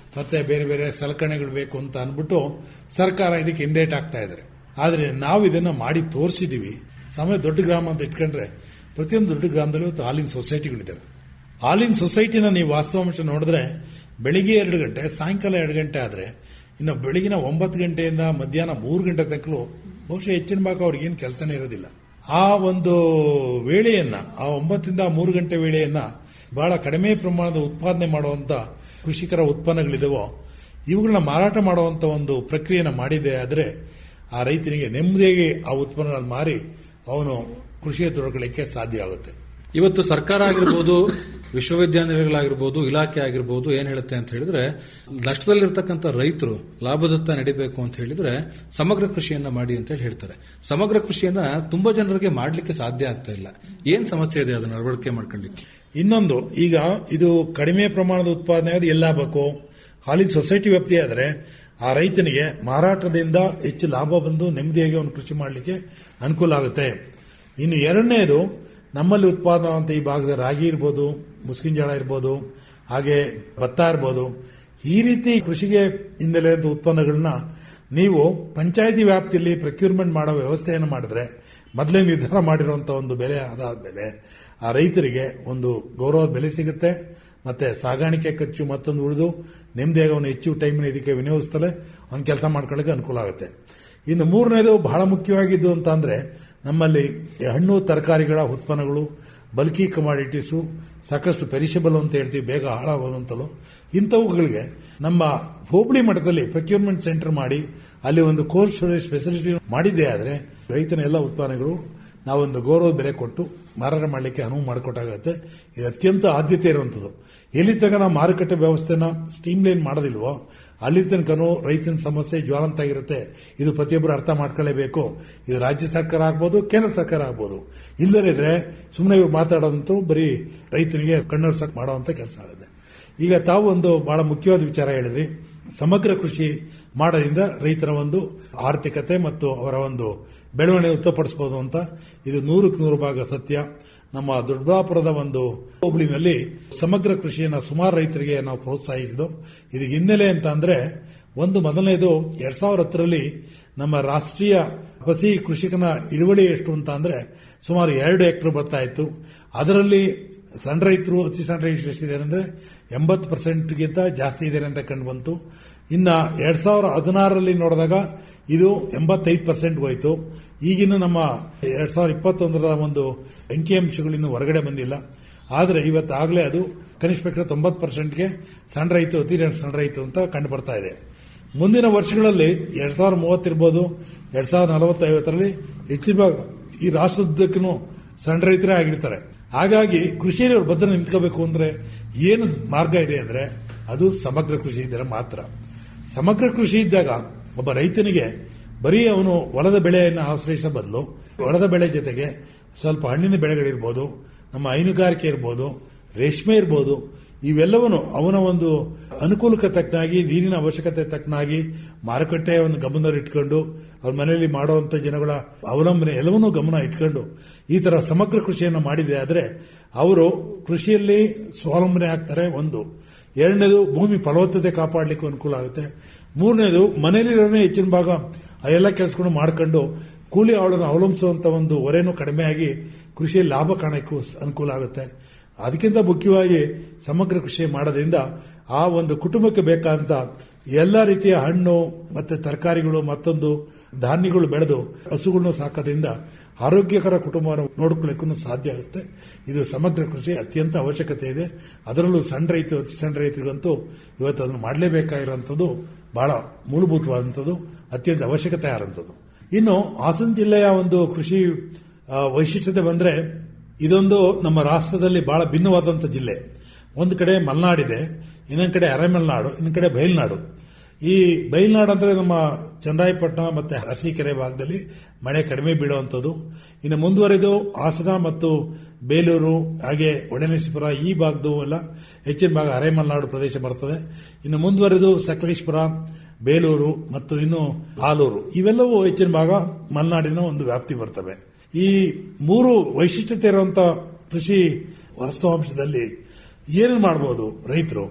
ಮತ್ತೆ ಬೇರೆ ಬೇರೆ ಸಲಕರಣೆಗಳು ಬೇಕು ಅಂತ ಅಂದ್ಬಿಟ್ಟು ಸರ್ಕಾರ ಇದಕ್ಕೆ ಹಿಂದೇಟ್ ಆಗ್ತಾ ಇದ್ದಾರೆ ಆದ್ರೆ ನಾವು ಇದನ್ನ ಮಾಡಿ ತೋರಿಸಿದೀವಿ ಸಮಯ ದೊಡ್ಡ ಗ್ರಾಮ ಅಂತ ಇಟ್ಕೊಂಡ್ರೆ ಪ್ರತಿಯೊಂದು ದೊಡ್ಡ ಗ್ರಾಮದಲ್ಲಿ ಇವತ್ತು ಹಾಲಿನ ಸೊಸೈಟಿಗಳಿದ್ದಾವೆ ಹಾಲಿನ ಸೊಸೈಟಿನ ನೀವು ವಾಸ್ತವಾಂಶ ನೋಡಿದ್ರೆ ಬೆಳಿಗ್ಗೆ ಎರಡು ಗಂಟೆ ಸಾಯಂಕಾಲ ಎರಡು ಗಂಟೆ ಆದ್ರೆ ಇನ್ನು ಬೆಳಗಿನ ಒಂಬತ್ತು ಗಂಟೆಯಿಂದ ಮಧ್ಯಾಹ್ನ ಮೂರು ಗಂಟೆ ತನಕಲೂ ಬಹುಶಃ ಹೆಚ್ಚಿನ ಭಾಗ ಅವ್ರಿಗೆ ಏನು ಕೆಲಸನೇ ಇರೋದಿಲ್ಲ ಆ ಒಂದು ವೇಳೆಯನ್ನ ಆ ಒಂಬತ್ತರಿಂದ ಮೂರು ಗಂಟೆ ವೇಳೆಯನ್ನ ಬಹಳ ಕಡಿಮೆ ಪ್ರಮಾಣದ ಉತ್ಪಾದನೆ ಮಾಡುವಂತ ಕೃಷಿಕರ ಉತ್ಪನ್ನಗಳಿದಾವೋ ಇವುಗಳನ್ನ ಮಾರಾಟ ಮಾಡುವಂತ ಒಂದು ಪ್ರಕ್ರಿಯೆನ ಮಾಡಿದೆ ಆದ್ರೆ ಆ ರೈತನಿಗೆ ನೆಮ್ಮದಿಯಾಗಿ ಆ ಉತ್ಪನ್ನಗಳನ್ನು ಮಾರಿ ಅವನು ಕೃಷಿಯ ತೊಡಗಲಿಕ್ಕೆ ಸಾಧ್ಯ ಆಗುತ್ತೆ ಇವತ್ತು ಸರ್ಕಾರ ಆಗಿರ್ಬೋದು ವಿಶ್ವವಿದ್ಯಾನಿಲಯಗಳಾಗಿರ್ಬೋದು ಇಲಾಖೆ ಆಗಿರ್ಬೋದು ಏನ್ ಹೇಳುತ್ತೆ ಅಂತ ಹೇಳಿದ್ರೆ ನಷ್ಟದಲ್ಲಿರ್ತಕ್ಕಂಥ ರೈತರು ಲಾಭದತ್ತ ನಡಿಬೇಕು ಅಂತ ಹೇಳಿದ್ರೆ ಸಮಗ್ರ ಕೃಷಿಯನ್ನ ಮಾಡಿ ಅಂತ ಹೇಳಿ ಹೇಳ್ತಾರೆ ಸಮಗ್ರ ಕೃಷಿಯನ್ನ ತುಂಬಾ ಜನರಿಗೆ ಮಾಡ್ಲಿಕ್ಕೆ ಸಾಧ್ಯ ಆಗ್ತಾ ಇಲ್ಲ ಏನ್ ಸಮಸ್ಯೆ ಇದೆ ಅದನ್ನ ಅಳವಡಿಕೆ ಮಾಡ್ಕೊಳ್ಳಿಕ್ಕೆ ಇನ್ನೊಂದು ಈಗ ಇದು ಕಡಿಮೆ ಪ್ರಮಾಣದ ಉತ್ಪಾದನೆ ಆದ್ರೆ ಎಲ್ಲಾಗಬೇಕು ಹಾಲಿನ ಸೊಸೈಟಿ ವ್ಯಾಪ್ತಿ ಆದ್ರೆ ಆ ರೈತನಿಗೆ ಮಾರಾಟದಿಂದ ಹೆಚ್ಚು ಲಾಭ ಬಂದು ನೆಮ್ಮದಿಯಾಗಿ ಅವನು ಕೃಷಿ ಮಾಡಲಿಕ್ಕೆ ಅನುಕೂಲ ಆಗುತ್ತೆ ಇನ್ನು ಎರಡನೇದು ನಮ್ಮಲ್ಲಿ ಉತ್ಪಾದನೆ ಅಂತ ಈ ಭಾಗದ ರಾಗಿ ಇರ್ಬೋದು ಮುಸ್ಕಿನ ಜೋಳ ಇರ್ಬೋದು ಹಾಗೆ ಭತ್ತ ಇರ್ಬೋದು ಈ ರೀತಿ ಕೃಷಿಗೆ ಹಿನ್ನೆಲೆ ಉತ್ಪನ್ನಗಳನ್ನ ನೀವು ಪಂಚಾಯತಿ ವ್ಯಾಪ್ತಿಯಲ್ಲಿ ಪ್ರಕ್ಯೂರ್ಮೆಂಟ್ ಮಾಡೋ ವ್ಯವಸ್ಥೆಯನ್ನು ಮಾಡಿದ್ರೆ ಮೊದಲೇ ನಿರ್ಧಾರ ಮಾಡಿರುವಂತಹ ಒಂದು ಬೆಲೆ ಅದಾದ್ಮೇಲೆ ಆ ರೈತರಿಗೆ ಒಂದು ಗೌರವದ ಬೆಲೆ ಸಿಗುತ್ತೆ ಮತ್ತೆ ಸಾಗಾಣಿಕೆ ಖರ್ಚು ಮತ್ತೊಂದು ಉಳಿದು ನೆಮ್ಮದಿಯಾಗಿ ಅವನು ಹೆಚ್ಚು ಟೈಮಿನ ಇದಕ್ಕೆ ವಿನಿಯೋಗಿಸ್ತಲೇ ಅವನು ಕೆಲಸ ಮಾಡ್ಕೊಳ್ಳಿಕ್ಕೆ ಅನುಕೂಲ ಆಗುತ್ತೆ ಇನ್ನು ಮೂರನೇದು ಬಹಳ ಮುಖ್ಯವಾಗಿದ್ದು ಅಂತ ಅಂದ್ರೆ ನಮ್ಮಲ್ಲಿ ಹಣ್ಣು ತರಕಾರಿಗಳ ಉತ್ಪನ್ನಗಳು ಬಲ್ಕಿ ಕಮಾಡಿಟೀಸು ಸಾಕಷ್ಟು ಪೆರಿಷಬಲ್ ಅಂತ ಹೇಳ್ತೀವಿ ಬೇಗ ಹಾಳಾಗೋದಂತಲೂ ಇಂಥವುಗಳಿಗೆ ನಮ್ಮ ಹೋಬಳಿ ಮಟ್ಟದಲ್ಲಿ ಪ್ರೊಕ್ಯೂರ್ಮೆಂಟ್ ಸೆಂಟರ್ ಮಾಡಿ ಅಲ್ಲಿ ಒಂದು ಕೋಲ್ಡ್ ಸ್ಟೋರೇಜ್ ಫೆಸಿಲಿಟಿ ಮಾಡಿದ್ದೇ ಆದರೆ ರೈತನ ಎಲ್ಲ ಉತ್ಪನ್ನಗಳು ನಾವೊಂದು ಗೌರವ ಬೆಲೆ ಕೊಟ್ಟು ಮಾರಾಟ ಮಾಡಲಿಕ್ಕೆ ಅನುವು ಮಾಡಿಕೊಟ್ಟಾಗುತ್ತೆ ಇದು ಅತ್ಯಂತ ಆದ್ಯತೆ ಇರುವಂಥದ್ದು ಎಲ್ಲಿ ತನಕ ನಾವು ಮಾರುಕಟ್ಟೆ ವ್ಯವಸ್ಥೆನ ಸ್ಟೀಮ್ ಲೈನ್ ಮಾಡೋದಿಲ್ವೋ ಅಲ್ಲಿ ತನಕನೂ ರೈತನ ಸಮಸ್ಯೆ ಜ್ವಾಲಂತ ಆಗಿರುತ್ತೆ ಇದು ಪ್ರತಿಯೊಬ್ಬರು ಅರ್ಥ ಮಾಡ್ಕೊಳ್ಳೇಬೇಕು ಇದು ರಾಜ್ಯ ಸರ್ಕಾರ ಆಗ್ಬೋದು ಕೇಂದ್ರ ಸರ್ಕಾರ ಆಗ್ಬೋದು ಇಲ್ಲದಿದ್ರೆ ಸುಮ್ಮನೆ ಇವ್ರು ಮಾತಾಡೋದಂತೂ ಬರೀ ರೈತನಿಗೆ ಕಣ್ಣರ್ಸಕ್ ಮಾಡುವಂತ ಕೆಲಸ ಆಗುತ್ತೆ ಈಗ ತಾವು ಒಂದು ಬಹಳ ಮುಖ್ಯವಾದ ವಿಚಾರ ಹೇಳಿದ್ರಿ ಸಮಗ್ರ ಕೃಷಿ ಮಾಡೋದ್ರಿಂದ ರೈತರ ಒಂದು ಆರ್ಥಿಕತೆ ಮತ್ತು ಅವರ ಒಂದು ಬೆಳವಣಿಗೆ ಉತ್ತಮಪಡಿಸಬಹುದು ಅಂತ ಇದು ನೂರಕ್ಕೆ ನೂರು ಭಾಗ ಸತ್ಯ ನಮ್ಮ ದೊಡ್ಡಬಳ್ಳಾಪುರದ ಒಂದು ಹೋಬಳಿನಲ್ಲಿ ಸಮಗ್ರ ಕೃಷಿಯನ್ನ ಸುಮಾರು ರೈತರಿಗೆ ನಾವು ಪ್ರೋತ್ಸಾಹಿಸಿದ್ದು ಇದಕ್ಕೆ ಹಿನ್ನೆಲೆ ಅಂತ ಅಂದ್ರೆ ಒಂದು ಮೊದಲನೇದು ಎರಡ್ ಸಾವಿರದ ಹತ್ತರಲ್ಲಿ ನಮ್ಮ ರಾಷ್ಟ್ರೀಯ ಹಸಿ ಕೃಷಿಕನ ಇಳುವಳಿ ಎಷ್ಟು ಅಂತ ಅಂದ್ರೆ ಸುಮಾರು ಎರಡು ಹೆಕ್ಟರ್ ಬರ್ತಾ ಇತ್ತು ಅದರಲ್ಲಿ ಸಣ್ಣ ರೈತರು ಅತಿ ಸಣ್ಣ ರೈತರು ಎಷ್ಟಿದ್ದಾರೆ ಅಂದ್ರೆ ಎಂಬತ್ತು ಪರ್ಸೆಂಟ್ಗಿಂತ ಜಾಸ್ತಿ ಇದೆ ಅಂತ ಕಂಡು ಬಂತು ಇನ್ನ ಎರಡ್ ಸಾವಿರ ಹದಿನಾರರಲ್ಲಿ ನೋಡಿದಾಗ ಇದು ಎಂಬತ್ತೈದು ಪರ್ಸೆಂಟ್ ಹೋಯಿತು ಈಗಿನ ನಮ್ಮ ಎರಡ್ ಸಾವಿರದ ಇಪ್ಪತ್ತೊಂದರ ಒಂದು ಅಂಕಿಅಂಶಗಳು ಇನ್ನು ಹೊರಗಡೆ ಬಂದಿಲ್ಲ ಆದರೆ ಇವತ್ತಾಗಲೇ ಅದು ಕನಿಷ್ಠ ಪಕ್ಷ ತೊಂಬತ್ತು ಪರ್ಸೆಂಟ್ಗೆ ಸಣ್ಣ ರೈತ ಅತಿ ಸಣ್ಣ ರೈತ ಅಂತ ಕಂಡು ಬರ್ತಾ ಇದೆ ಮುಂದಿನ ವರ್ಷಗಳಲ್ಲಿ ಎರಡ್ ಸಾವಿರದ ಮೂವತ್ತಿರ್ಬೋದು ಎರಡ್ ಸಾವಿರದ ನಲವತ್ತೈವತ್ತರಲ್ಲಿ ಹೆಚ್ಚಿನ ಭಾಗ ಈ ರಾಷ್ಟ್ರದುದ್ದಕ್ಕೂ ಸಣ್ಣ ರೈತರೇ ಆಗಿರ್ತಾರೆ ಹಾಗಾಗಿ ಕೃಷಿಯಲ್ಲಿ ಅವರು ಬದ್ಧ ನಿಂತ್ಕೋಬೇಕು ಅಂದ್ರೆ ಏನು ಮಾರ್ಗ ಇದೆ ಅಂದ್ರೆ ಅದು ಸಮಗ್ರ ಕೃಷಿ ಇದ್ದರೆ ಮಾತ್ರ ಸಮಗ್ರ ಕೃಷಿ ಇದ್ದಾಗ ಒಬ್ಬ ರೈತನಿಗೆ ಬರೀ ಅವನು ಹೊಲದ ಬೆಳೆಯನ್ನು ಆಶ್ರಯಿಸೋ ಬದಲು ಹೊಲದ ಬೆಳೆ ಜೊತೆಗೆ ಸ್ವಲ್ಪ ಹಣ್ಣಿನ ಬೆಳೆಗಳಿರ್ಬೋದು ನಮ್ಮ ಹೈನುಗಾರಿಕೆ ಇರ್ಬೋದು ರೇಷ್ಮೆ ಇರ್ಬೋದು ಇವೆಲ್ಲವನ್ನು ಅವನ ಒಂದು ಅನುಕೂಲಕ್ಕೆ ತಕ್ಕನಾಗಿ ನೀರಿನ ಅವಶ್ಯಕತೆ ತಕ್ಕನಾಗಿ ಮಾರುಕಟ್ಟೆಯ ಒಂದು ಗಮನದಲ್ಲಿ ಇಟ್ಕೊಂಡು ಅವ್ರ ಮನೆಯಲ್ಲಿ ಮಾಡುವಂತ ಜನಗಳ ಅವಲಂಬನೆ ಎಲ್ಲವನ್ನೂ ಗಮನ ಇಟ್ಕೊಂಡು ಈ ತರ ಸಮಗ್ರ ಕೃಷಿಯನ್ನು ಮಾಡಿದೆ ಆದರೆ ಅವರು ಕೃಷಿಯಲ್ಲಿ ಸ್ವಾವಲಂಬನೆ ಆಗ್ತಾರೆ ಒಂದು ಎರಡನೇದು ಭೂಮಿ ಫಲವತ್ತತೆ ಕಾಪಾಡಲಿಕ್ಕೂ ಅನುಕೂಲ ಆಗುತ್ತೆ ಮೂರನೇದು ಮನೆಯಲ್ಲಿರೋನೇ ಹೆಚ್ಚಿನ ಭಾಗ ಅದೆಲ್ಲ ಕೆಲಸಗಳು ಮಾಡ್ಕೊಂಡು ಕೂಲಿ ಆಳನ್ನು ಅವಲಂಬಿಸುವಂತ ಒಂದು ಹೊರೆನೂ ಕಡಿಮೆಯಾಗಿ ಕೃಷಿಯಲ್ಲಿ ಲಾಭ ಕಾಣಕ್ಕೂ ಅನುಕೂಲ ಆಗುತ್ತೆ ಅದಕ್ಕಿಂತ ಮುಖ್ಯವಾಗಿ ಸಮಗ್ರ ಕೃಷಿ ಮಾಡೋದ್ರಿಂದ ಆ ಒಂದು ಕುಟುಂಬಕ್ಕೆ ಬೇಕಾದಂತ ಎಲ್ಲ ರೀತಿಯ ಹಣ್ಣು ಮತ್ತೆ ತರಕಾರಿಗಳು ಮತ್ತೊಂದು ಧಾನ್ಯಗಳು ಬೆಳೆದು ಹಸುಗಳನ್ನು ಸಾಕೋದ್ರಿಂದ ಆರೋಗ್ಯಕರ ಕುಟುಂಬವನ್ನು ನೋಡ್ಕೊಳ್ಳಿಕ್ಕೂ ಸಾಧ್ಯ ಆಗುತ್ತೆ ಇದು ಸಮಗ್ರ ಕೃಷಿ ಅತ್ಯಂತ ಅವಶ್ಯಕತೆ ಇದೆ ಅದರಲ್ಲೂ ಸಣ್ಣ ರೈತ ಅತಿ ಸಣ್ಣ ರೈತರಿಗಂತೂ ಇವತ್ತು ಅದನ್ನು ಮಾಡಲೇಬೇಕಾಗಿರುವಂಥದ್ದು ಬಹಳ ಮೂಲಭೂತವಾದಂಥದ್ದು ಅತ್ಯಂತ ಅವಶ್ಯಕತೆ ಆದಂಥದ್ದು ಇನ್ನು ಹಾಸನ ಜಿಲ್ಲೆಯ ಒಂದು ಕೃಷಿ ವೈಶಿಷ್ಟ್ಯತೆ ಬಂದ್ರೆ ಇದೊಂದು ನಮ್ಮ ರಾಷ್ಟ್ರದಲ್ಲಿ ಬಹಳ ಭಿನ್ನವಾದಂಥ ಜಿಲ್ಲೆ ಒಂದು ಕಡೆ ಮಲೆನಾಡಿದೆ ಇನ್ನೊಂದು ಕಡೆ ಅರೆಮಲೆನಾಡು ಇನ್ನೊಂದು ಕಡೆ ಬಯಲ್ನಾಡು ಈ ಬಯಲ್ನಾಡು ಅಂದ್ರೆ ನಮ್ಮ ಚಂದ್ರಾಯಪಟ್ಟಣ ಮತ್ತೆ ಅರಸೀಕೆರೆ ಭಾಗದಲ್ಲಿ ಮಳೆ ಕಡಿಮೆ ಬೀಳುವಂಥದ್ದು ಇನ್ನು ಮುಂದುವರೆದು ಹಾಸನ ಮತ್ತು ಬೇಲೂರು ಹಾಗೆ ಒಣಮೇಶ್ವರ ಈ ಭಾಗದವು ಎಲ್ಲ ಹೆಚ್ಚಿನ ಭಾಗ ಅರೆಮಲೆನಾಡು ಪ್ರದೇಶ ಬರ್ತದೆ ಇನ್ನು ಮುಂದುವರೆದು ಸಕಲೇಶ್ಪುರ ಬೇಲೂರು ಮತ್ತು ಇನ್ನು ಆಲೂರು ಇವೆಲ್ಲವೂ ಹೆಚ್ಚಿನ ಭಾಗ ಮಲೆನಾಡಿನ ಒಂದು ವ್ಯಾಪ್ತಿ ಬರ್ತವೆ ಈ ಮೂರು ವೈಶಿಷ್ಟ್ಯತೆ ಇರುವಂತಹ ಕೃಷಿ ವಾಸ್ತವಾಂಶದಲ್ಲಿ ಏನು ಮಾಡಬಹುದು ರೈತರು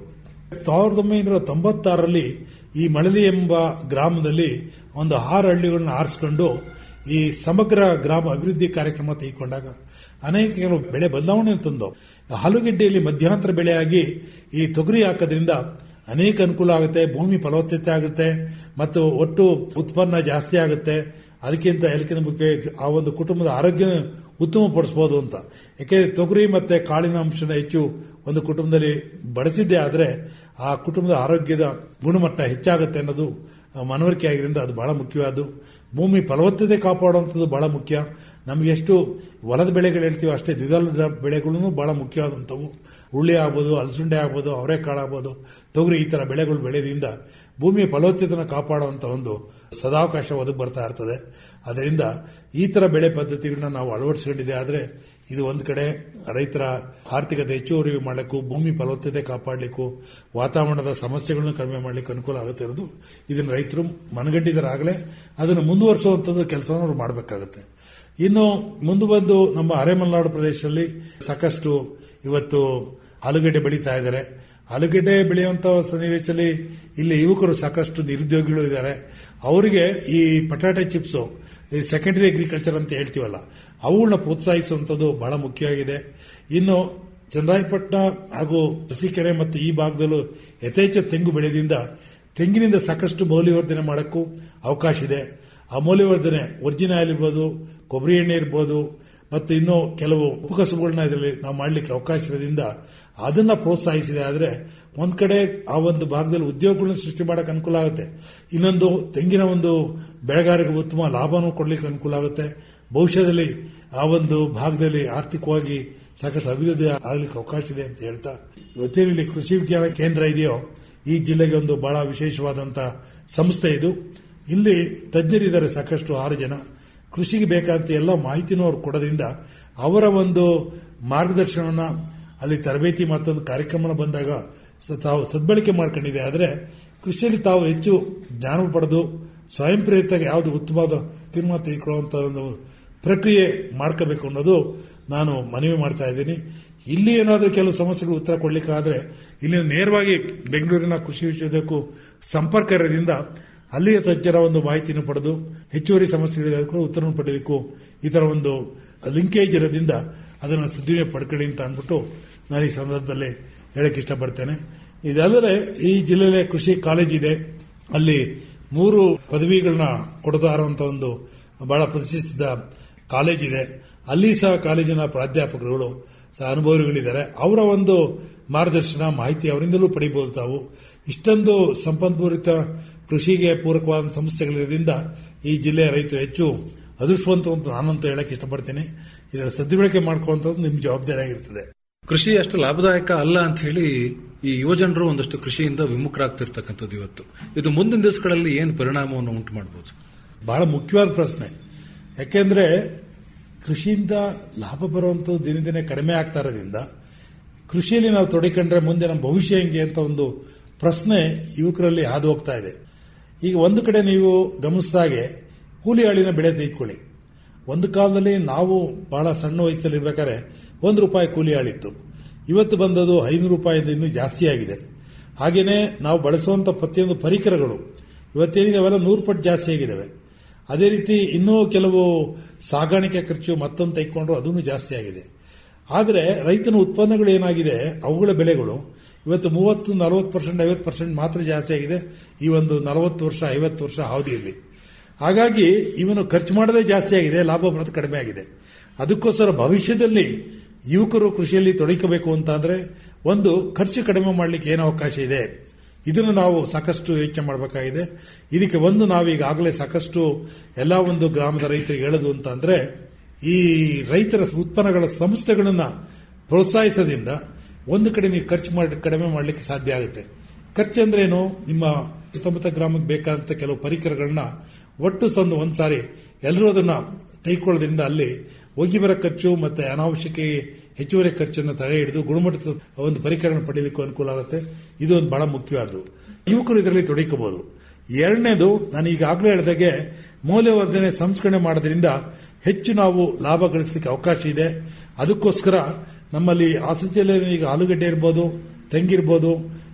ಸಾವಿರದ ಒಂಬೈನೂರ ತೊಂಬತ್ತಾರರಲ್ಲಿ ಈ ಮಳಲಿ ಎಂಬ ಗ್ರಾಮದಲ್ಲಿ ಒಂದು ಆರು ಹಳ್ಳಿಗಳನ್ನ ಆರಿಸಿಕೊಂಡು ಈ ಸಮಗ್ರ ಗ್ರಾಮ ಅಭಿವೃದ್ಧಿ ಕಾರ್ಯಕ್ರಮ ತೆಗೆದುಕೊಂಡಾಗ ಅನೇಕ ಕೆಲವು ಬೆಳೆ ಬದಲಾವಣೆ ತಂದು ಆಲೂಗೆಡ್ಡೆಯಲ್ಲಿ ಮಧ್ಯಂತರ ಬೆಳೆಯಾಗಿ ಈ ತೊಗರಿ ಹಾಕೋದ್ರಿಂದ ಅನೇಕ ಅನುಕೂಲ ಆಗುತ್ತೆ ಭೂಮಿ ಫಲವತ್ತತೆ ಆಗುತ್ತೆ ಮತ್ತು ಒಟ್ಟು ಉತ್ಪನ್ನ ಜಾಸ್ತಿ ಆಗುತ್ತೆ ಅದಕ್ಕಿಂತ ಎಲ್ಲಕ್ಕಿಂತ ಮುಖ್ಯ ಆ ಒಂದು ಕುಟುಂಬದ ಆರೋಗ್ಯ ಉತ್ತಮಪಡಿಸಬಹುದು ಅಂತ ಯಾಕೆಂದ್ರೆ ತೊಗರಿ ಮತ್ತೆ ಕಾಳಿನ ಅಂಶನ ಹೆಚ್ಚು ಒಂದು ಕುಟುಂಬದಲ್ಲಿ ಬಳಸಿದ್ದೇ ಆದ್ರೆ ಆ ಕುಟುಂಬದ ಆರೋಗ್ಯದ ಗುಣಮಟ್ಟ ಹೆಚ್ಚಾಗುತ್ತೆ ಅನ್ನೋದು ಮನವರಿಕೆ ಆಗಿರೋದ್ರಿಂದ ಅದು ಬಹಳ ಮುಖ್ಯವಾದ್ದು ಭೂಮಿ ಫಲವತ್ತತೆ ಕಾಪಾಡುವಂಥದ್ದು ಬಹಳ ಮುಖ್ಯ ನಮಗೆ ಎಷ್ಟು ಹೊಲದ ಬೆಳೆಗಳು ಹೇಳ್ತೀವಿ ಅಷ್ಟೇ ದ್ವಿದಳ ಬೆಳೆಗಳು ಬಹಳ ಮುಖ್ಯವಾದಂಥವು ಉಳ್ಳಿ ಆಗ್ಬೋದು ಅಲಸುಂಡೆ ಆಗ್ಬೋದು ಅವರೆಕಾಳು ಆಗ್ಬೋದು ತೊಗರಿ ಈ ತರ ಬೆಳೆಗಳು ಬೆಳೆಯೋದ್ರಿಂದ ಭೂಮಿಯ ಫಲವತ್ತತೆಯನ್ನು ಕಾಪಾಡುವಂತ ಒಂದು ಸದಾವಕಾಶ ಒದಗಿ ಬರ್ತಾ ಇರ್ತದೆ ಅದರಿಂದ ಈ ತರ ಬೆಳೆ ಪದ್ಧತಿಗಳನ್ನ ನಾವು ಅಳವಡಿಸಿಕೊಂಡಿದೆ ಆದ್ರೆ ಇದು ಒಂದು ಕಡೆ ರೈತರ ಆರ್ಥಿಕತೆ ಹೆಚ್ಚುವರಿ ಮಾಡಲಿಕ್ಕೂ ಭೂಮಿ ಫಲವತ್ತತೆ ಕಾಪಾಡಲಿಕ್ಕೂ ವಾತಾವರಣದ ಸಮಸ್ಯೆಗಳನ್ನು ಕಡಿಮೆ ಮಾಡಲಿಕ್ಕೆ ಅನುಕೂಲ ಆಗುತ್ತೆ ಇರೋದು ಇದನ್ನು ರೈತರು ಮನಗಂಡಿದರಾಗಲೇ ಅದನ್ನು ಮುಂದುವರಿಸುವಂತದ್ದು ಕೆಲಸವನ್ನು ಅವರು ಮಾಡಬೇಕಾಗುತ್ತೆ ಇನ್ನು ಮುಂದೆ ಬಂದು ನಮ್ಮ ಅರೆಮಲೆನಾಡು ಪ್ರದೇಶದಲ್ಲಿ ಸಾಕಷ್ಟು ಇವತ್ತು ಆಲೂಗಡ್ಡೆ ಬೆಳೀತಾ ಇದ್ದಾರೆ ಆಲೂಗಡ್ಡೆ ಬೆಳೆಯುವಂತ ಸನ್ನಿವೇಶದಲ್ಲಿ ಇಲ್ಲಿ ಯುವಕರು ಸಾಕಷ್ಟು ನಿರುದ್ಯೋಗಿಗಳು ಇದ್ದಾರೆ ಅವರಿಗೆ ಈ ಪಟಾಟೆ ಚಿಪ್ಸ್ ಈ ಸೆಕೆಂಡರಿ ಅಗ್ರಿಕಲ್ಚರ್ ಅಂತ ಹೇಳ್ತೀವಲ್ಲ ಅವುಗಳನ್ನ ಪ್ರೋತ್ಸಾಹಿಸುವಂತದ್ದು ಬಹಳ ಮುಖ್ಯವಾಗಿದೆ ಇನ್ನು ಚಂದ್ರಾಯಪಟ್ಟಣ ಹಾಗೂ ಹೊಸಕೆರೆ ಮತ್ತು ಈ ಭಾಗದಲ್ಲೂ ಯಥೇಚ್ಛ ತೆಂಗು ಬೆಳೆದಿಂದ ತೆಂಗಿನಿಂದ ಸಾಕಷ್ಟು ಮೌಲ್ಯವರ್ಧನೆ ಮಾಡಕ್ಕೂ ಅವಕಾಶ ಇದೆ ಆ ಮೌಲ್ಯವರ್ಧನೆ ಒರಿಜಿನಲ್ ಇರ್ಬೋದು ಕೊಬ್ಬರಿ ಎಣ್ಣೆ ಇರ್ಬೋದು ಮತ್ತು ಇನ್ನೂ ಕೆಲವು ಉಪಕಸಬುಗಳನ್ನ ಇದರಲ್ಲಿ ನಾವು ಮಾಡಲಿಕ್ಕೆ ಅವಕಾಶ ಇರೋದ್ರಿಂದ ಅದನ್ನ ಪ್ರೋತ್ಸಾಹಿಸಿದೆ ಆದ್ರೆ ಒಂದ್ ಕಡೆ ಆ ಒಂದು ಭಾಗದಲ್ಲಿ ಉದ್ಯೋಗಗಳನ್ನ ಸೃಷ್ಟಿ ಮಾಡಕ್ಕೆ ಅನುಕೂಲ ಆಗುತ್ತೆ ಇನ್ನೊಂದು ತೆಂಗಿನ ಒಂದು ಬೆಳೆಗಾರರಿಗೆ ಉತ್ತಮ ಲಾಭನೂ ಕೊಡ್ಲಿಕ್ಕೆ ಅನುಕೂಲ ಆಗುತ್ತೆ ಭವಿಷ್ಯದಲ್ಲಿ ಆ ಒಂದು ಭಾಗದಲ್ಲಿ ಆರ್ಥಿಕವಾಗಿ ಸಾಕಷ್ಟು ಅಭಿವೃದ್ಧಿ ಆಗಲಿಕ್ಕೆ ಅವಕಾಶ ಇದೆ ಅಂತ ಹೇಳ್ತಾ ಇವತ್ತೇನಿಲ್ಲಿ ಕೃಷಿ ವಿಜ್ಞಾನ ಕೇಂದ್ರ ಇದೆಯೋ ಈ ಜಿಲ್ಲೆಗೆ ಒಂದು ಬಹಳ ವಿಶೇಷವಾದಂತಹ ಸಂಸ್ಥೆ ಇದು ಇಲ್ಲಿ ತಜ್ಞರಿದ್ದಾರೆ ಸಾಕಷ್ಟು ಆರು ಜನ ಕೃಷಿಗೆ ಬೇಕಾದಂತ ಎಲ್ಲ ಮಾಹಿತಿನೂ ಅವ್ರು ಕೊಡೋದ್ರಿಂದ ಅವರ ಒಂದು ಮಾರ್ಗದರ್ಶನವನ್ನ ಅಲ್ಲಿ ತರಬೇತಿ ಮತ್ತೊಂದು ಕಾರ್ಯಕ್ರಮ ಬಂದಾಗ ಸ- ತಾವು ಸದ್ಬಳಕೆ ಮಾಡ್ಕೊಂಡಿದೆ ಆದರೆ ಕೃಷಿಯಲ್ಲಿ ತಾವು ಹೆಚ್ಚು ಜ್ಞಾನ ಪಡೆದು ಸ್ವಯಂ ಪ್ರೇರಿತ ಯಾವುದು ಉತ್ತಮವಾದ ತೀರ್ಮಾನ ತೆಗೆದುಕೊಳ್ಳುವಂತ ಒಂದು ಪ್ರಕ್ರಿಯೆ ಮಾಡ್ಕೋಬೇಕು ಅನ್ನೋದು ನಾನು ಮನವಿ ಮಾಡ್ತಾ ಇದ್ದೀನಿ ಇಲ್ಲಿ ಏನಾದರೂ ಕೆಲವು ಸಮಸ್ಯೆಗಳು ಉತ್ತರ ಕೊಡ್ಲಿಕ್ಕಾದ್ರೆ ಇಲ್ಲಿ ನೇರವಾಗಿ ಬೆಂಗಳೂರಿನ ಕೃಷಿ ವಿಶ್ವವಿದ್ಯಾಲಯಕ್ಕೂ ಸಂಪರ್ಕ ಇರೋದ್ರಿಂದ ಅಲ್ಲಿಯ ತಜ್ಞರ ಒಂದು ಮಾಹಿತಿಯನ್ನು ಪಡೆದು ಹೆಚ್ಚುವರಿ ಸಮಸ್ಯೆಗಳಿಗೂ ಉತ್ತರವನ್ನು ಪಡೆಯಲಿಕ್ಕೂ ಈ ತರ ಒಂದು ಲಿಂಕೇಜ್ ಇರೋದ್ರಿಂದ ಅದನ್ನು ಸದ್ವಿನಿಯೋಗ ಪಡ್ಕೊಳ್ಳಿ ಅಂತ ಅಂದ್ಬಿಟ್ಟು ನಾನು ಈ ಸಂದರ್ಭದಲ್ಲಿ ಹೇಳಕ್ ಇಷ್ಟಪಡ್ತೇನೆ ಇದಲ್ಲದೆ ಈ ಜಿಲ್ಲೆಯಲ್ಲಿ ಕೃಷಿ ಕಾಲೇಜ್ ಇದೆ ಅಲ್ಲಿ ಮೂರು ಪದವಿಗಳನ್ನ ಕೊಡ್ತಾ ಇರುವಂತಹ ಒಂದು ಬಹಳ ಪ್ರತಿಷ್ಠಿತ ಕಾಲೇಜ್ ಇದೆ ಅಲ್ಲಿ ಸಹ ಕಾಲೇಜಿನ ಪ್ರಾಧ್ಯಾಪಕರುಗಳು ಸಹ ಅನುಭವಿಗಳಿದ್ದಾರೆ ಅವರ ಒಂದು ಮಾರ್ಗದರ್ಶನ ಮಾಹಿತಿ ಅವರಿಂದಲೂ ಪಡಿಬಹುದು ತಾವು ಇಷ್ಟೊಂದು ಸಂಪನ್ಮೂಲಿತ ಕೃಷಿಗೆ ಪೂರಕವಾದ ಸಂಸ್ಥೆಗಳಿರೋದ್ರಿಂದ ಈ ಜಿಲ್ಲೆಯ ರೈತರು ಹೆಚ್ಚು ಅದೃಷ್ಟವಂತ ಅಂತ ನಾನಂತೂ ಹೇಳಕ್ ಇಷ್ಟಪಡ್ತೀನಿ ಇದರ ಸದ್ಬಳಕೆ ಮಾಡ್ಕೊಳ್ಳುವಂಥದ್ದು ನಿಮ್ಮ ಜವಾಬ್ದಾರಿ ಆಗಿರ್ತದೆ ಕೃಷಿ ಅಷ್ಟು ಲಾಭದಾಯಕ ಅಲ್ಲ ಅಂತ ಹೇಳಿ ಈ ಯುವಜನರು ಒಂದಷ್ಟು ಕೃಷಿಯಿಂದ ವಿಮುಖರಾಗ್ತಿರ್ತಕ್ಕಂಥದ್ದು ಇವತ್ತು ಇದು ಮುಂದಿನ ದಿವಸಗಳಲ್ಲಿ ಏನು ಪರಿಣಾಮವನ್ನು ಉಂಟು ಮಾಡಬಹುದು ಬಹಳ ಮುಖ್ಯವಾದ ಪ್ರಶ್ನೆ ಯಾಕೆಂದ್ರೆ ಕೃಷಿಯಿಂದ ಲಾಭ ಬರುವಂಥದ್ದು ದಿನ ದಿನ ಕಡಿಮೆ ಆಗ್ತಾ ಇರೋದ್ರಿಂದ ಕೃಷಿಯಲ್ಲಿ ನಾವು ತೊಡಕೊಂಡ್ರೆ ಮುಂದೆ ನಮ್ಮ ಭವಿಷ್ಯ ಹೆಂಗೆ ಅಂತ ಒಂದು ಪ್ರಶ್ನೆ ಯುವಕರಲ್ಲಿ ಹಾದು ಹೋಗ್ತಾ ಇದೆ ಈಗ ಒಂದು ಕಡೆ ನೀವು ಗಮನಿಸಿದಾಗೆ ಕೂಲಿ ಆಳಿನ ಬೆಳೆ ತೆಗೆದುಕೊಳ್ಳಿ ಒಂದು ಕಾಲದಲ್ಲಿ ನಾವು ಬಹಳ ಸಣ್ಣ ವಯಸ್ಸಲ್ಲಿ ಇರ್ಬೇಕಾದ್ರೆ ಒಂದು ರೂಪಾಯಿ ಕೂಲಿ ಆಳಿತ್ತು ಇವತ್ತು ಬಂದದು ಐನೂರು ರೂಪಾಯಿಂದ ಇನ್ನೂ ಜಾಸ್ತಿ ಆಗಿದೆ ಹಾಗೇನೆ ನಾವು ಬಳಸುವಂತ ಪ್ರತಿಯೊಂದು ಪರಿಕರಗಳು ಇವತ್ತೇನಿದೆ ಅವೆಲ್ಲ ನೂರು ಪಟ್ಟು ಜಾಸ್ತಿ ಆಗಿದ್ದಾವೆ ಅದೇ ರೀತಿ ಇನ್ನೂ ಕೆಲವು ಸಾಗಾಣಿಕೆ ಖರ್ಚು ಮತ್ತೊಂದು ತೆಗೆದುಕೊಂಡ್ರು ಅದೂ ಜಾಸ್ತಿ ಆಗಿದೆ ಆದರೆ ರೈತನ ಉತ್ಪನ್ನಗಳು ಏನಾಗಿದೆ ಅವುಗಳ ಬೆಲೆಗಳು ಇವತ್ತು ಮೂವತ್ತು ನಲವತ್ತು ಪರ್ಸೆಂಟ್ ಐವತ್ತು ಪರ್ಸೆಂಟ್ ಮಾತ್ರ ಜಾಸ್ತಿ ಆಗಿದೆ ಈ ಒಂದು ನಲವತ್ತು ವರ್ಷ ಐವತ್ತು ವರ್ಷ ಅವಧಿಯಲ್ಲಿ ಹಾಗಾಗಿ ಇವನು ಖರ್ಚು ಮಾಡದೇ ಜಾಸ್ತಿ ಆಗಿದೆ ಲಾಭ ಬರೋದು ಕಡಿಮೆ ಆಗಿದೆ ಅದಕ್ಕೋಸ್ಕರ ಭವಿಷ್ಯದಲ್ಲಿ ಯುವಕರು ಕೃಷಿಯಲ್ಲಿ ತೊಡಗಿಸಬೇಕು ಅಂತಾದ್ರೆ ಒಂದು ಖರ್ಚು ಕಡಿಮೆ ಮಾಡಲಿಕ್ಕೆ ಏನು ಅವಕಾಶ ಇದೆ ಇದನ್ನು ನಾವು ಸಾಕಷ್ಟು ಯೋಚನೆ ಮಾಡಬೇಕಾಗಿದೆ ಇದಕ್ಕೆ ಒಂದು ನಾವು ಈಗಾಗಲೇ ಸಾಕಷ್ಟು ಎಲ್ಲ ಒಂದು ಗ್ರಾಮದ ರೈತರಿಗೆ ಹೇಳೋದು ಅಂತ ಅಂದ್ರೆ ಈ ರೈತರ ಉತ್ಪನ್ನಗಳ ಸಂಸ್ಥೆಗಳನ್ನ ಪ್ರೋತ್ಸಾಹಿಸೋದ್ರಿಂದ ಒಂದು ಕಡೆ ನೀವು ಖರ್ಚು ಮಾಡಿ ಕಡಿಮೆ ಮಾಡಲಿಕ್ಕೆ ಸಾಧ್ಯ ಆಗುತ್ತೆ ಖರ್ಚು ಅಂದ್ರೇನು ನಿಮ್ಮ ಸುತ್ತಮುತ್ತ ಗ್ರಾಮಕ್ಕೆ ಬೇಕಾದಂತ ಕೆಲವು ಪರಿಕರಗಳನ್ನ ಒಟ್ಟು ಸಂದು ಒಂದ್ಸಾರಿ ಎಲ್ಲರೂ ಅದನ್ನ ತೆಗೆದುಕೊಳ್ಳೋದ್ರಿಂದ ಅಲ್ಲಿ ಹೋಗಿ ಬರೋ ಖರ್ಚು ಮತ್ತೆ ಅನಾವಶ್ಯಕ ಹೆಚ್ಚುವರಿ ಖರ್ಚನ್ನು ತಡೆ ಹಿಡಿದು ಗುಣಮಟ್ಟದ ಒಂದು ಪರಿಕರಣ ಪಡೆಯಲಿಕ್ಕೂ ಅನುಕೂಲ ಆಗುತ್ತೆ ಇದು ಒಂದು ಬಹಳ ಮುಖ್ಯವಾದ್ದು ಯುವಕರು ಇದರಲ್ಲಿ ತೊಡಗಿಸಬಹುದು ಎರಡನೇದು ನಾನು ಈಗಾಗಲೇ ಹೇಳಿದಾಗೆ ಮೌಲ್ಯವರ್ಧನೆ ಸಂಸ್ಕರಣೆ ಮಾಡೋದ್ರಿಂದ ಹೆಚ್ಚು ನಾವು ಲಾಭ ಗಳಿಸಲಿಕ್ಕೆ ಅವಕಾಶ ಇದೆ ಅದಕ್ಕೋಸ್ಕರ ನಮ್ಮಲ್ಲಿ ಹಾಸನ ಜಿಲ್ಲೆಯಲ್ಲಿ ಈಗ ಆಲೂಗಡ್ಡೆ ಇರ್ಬೋದು ತೆಂಗಿರ್ಬೋದು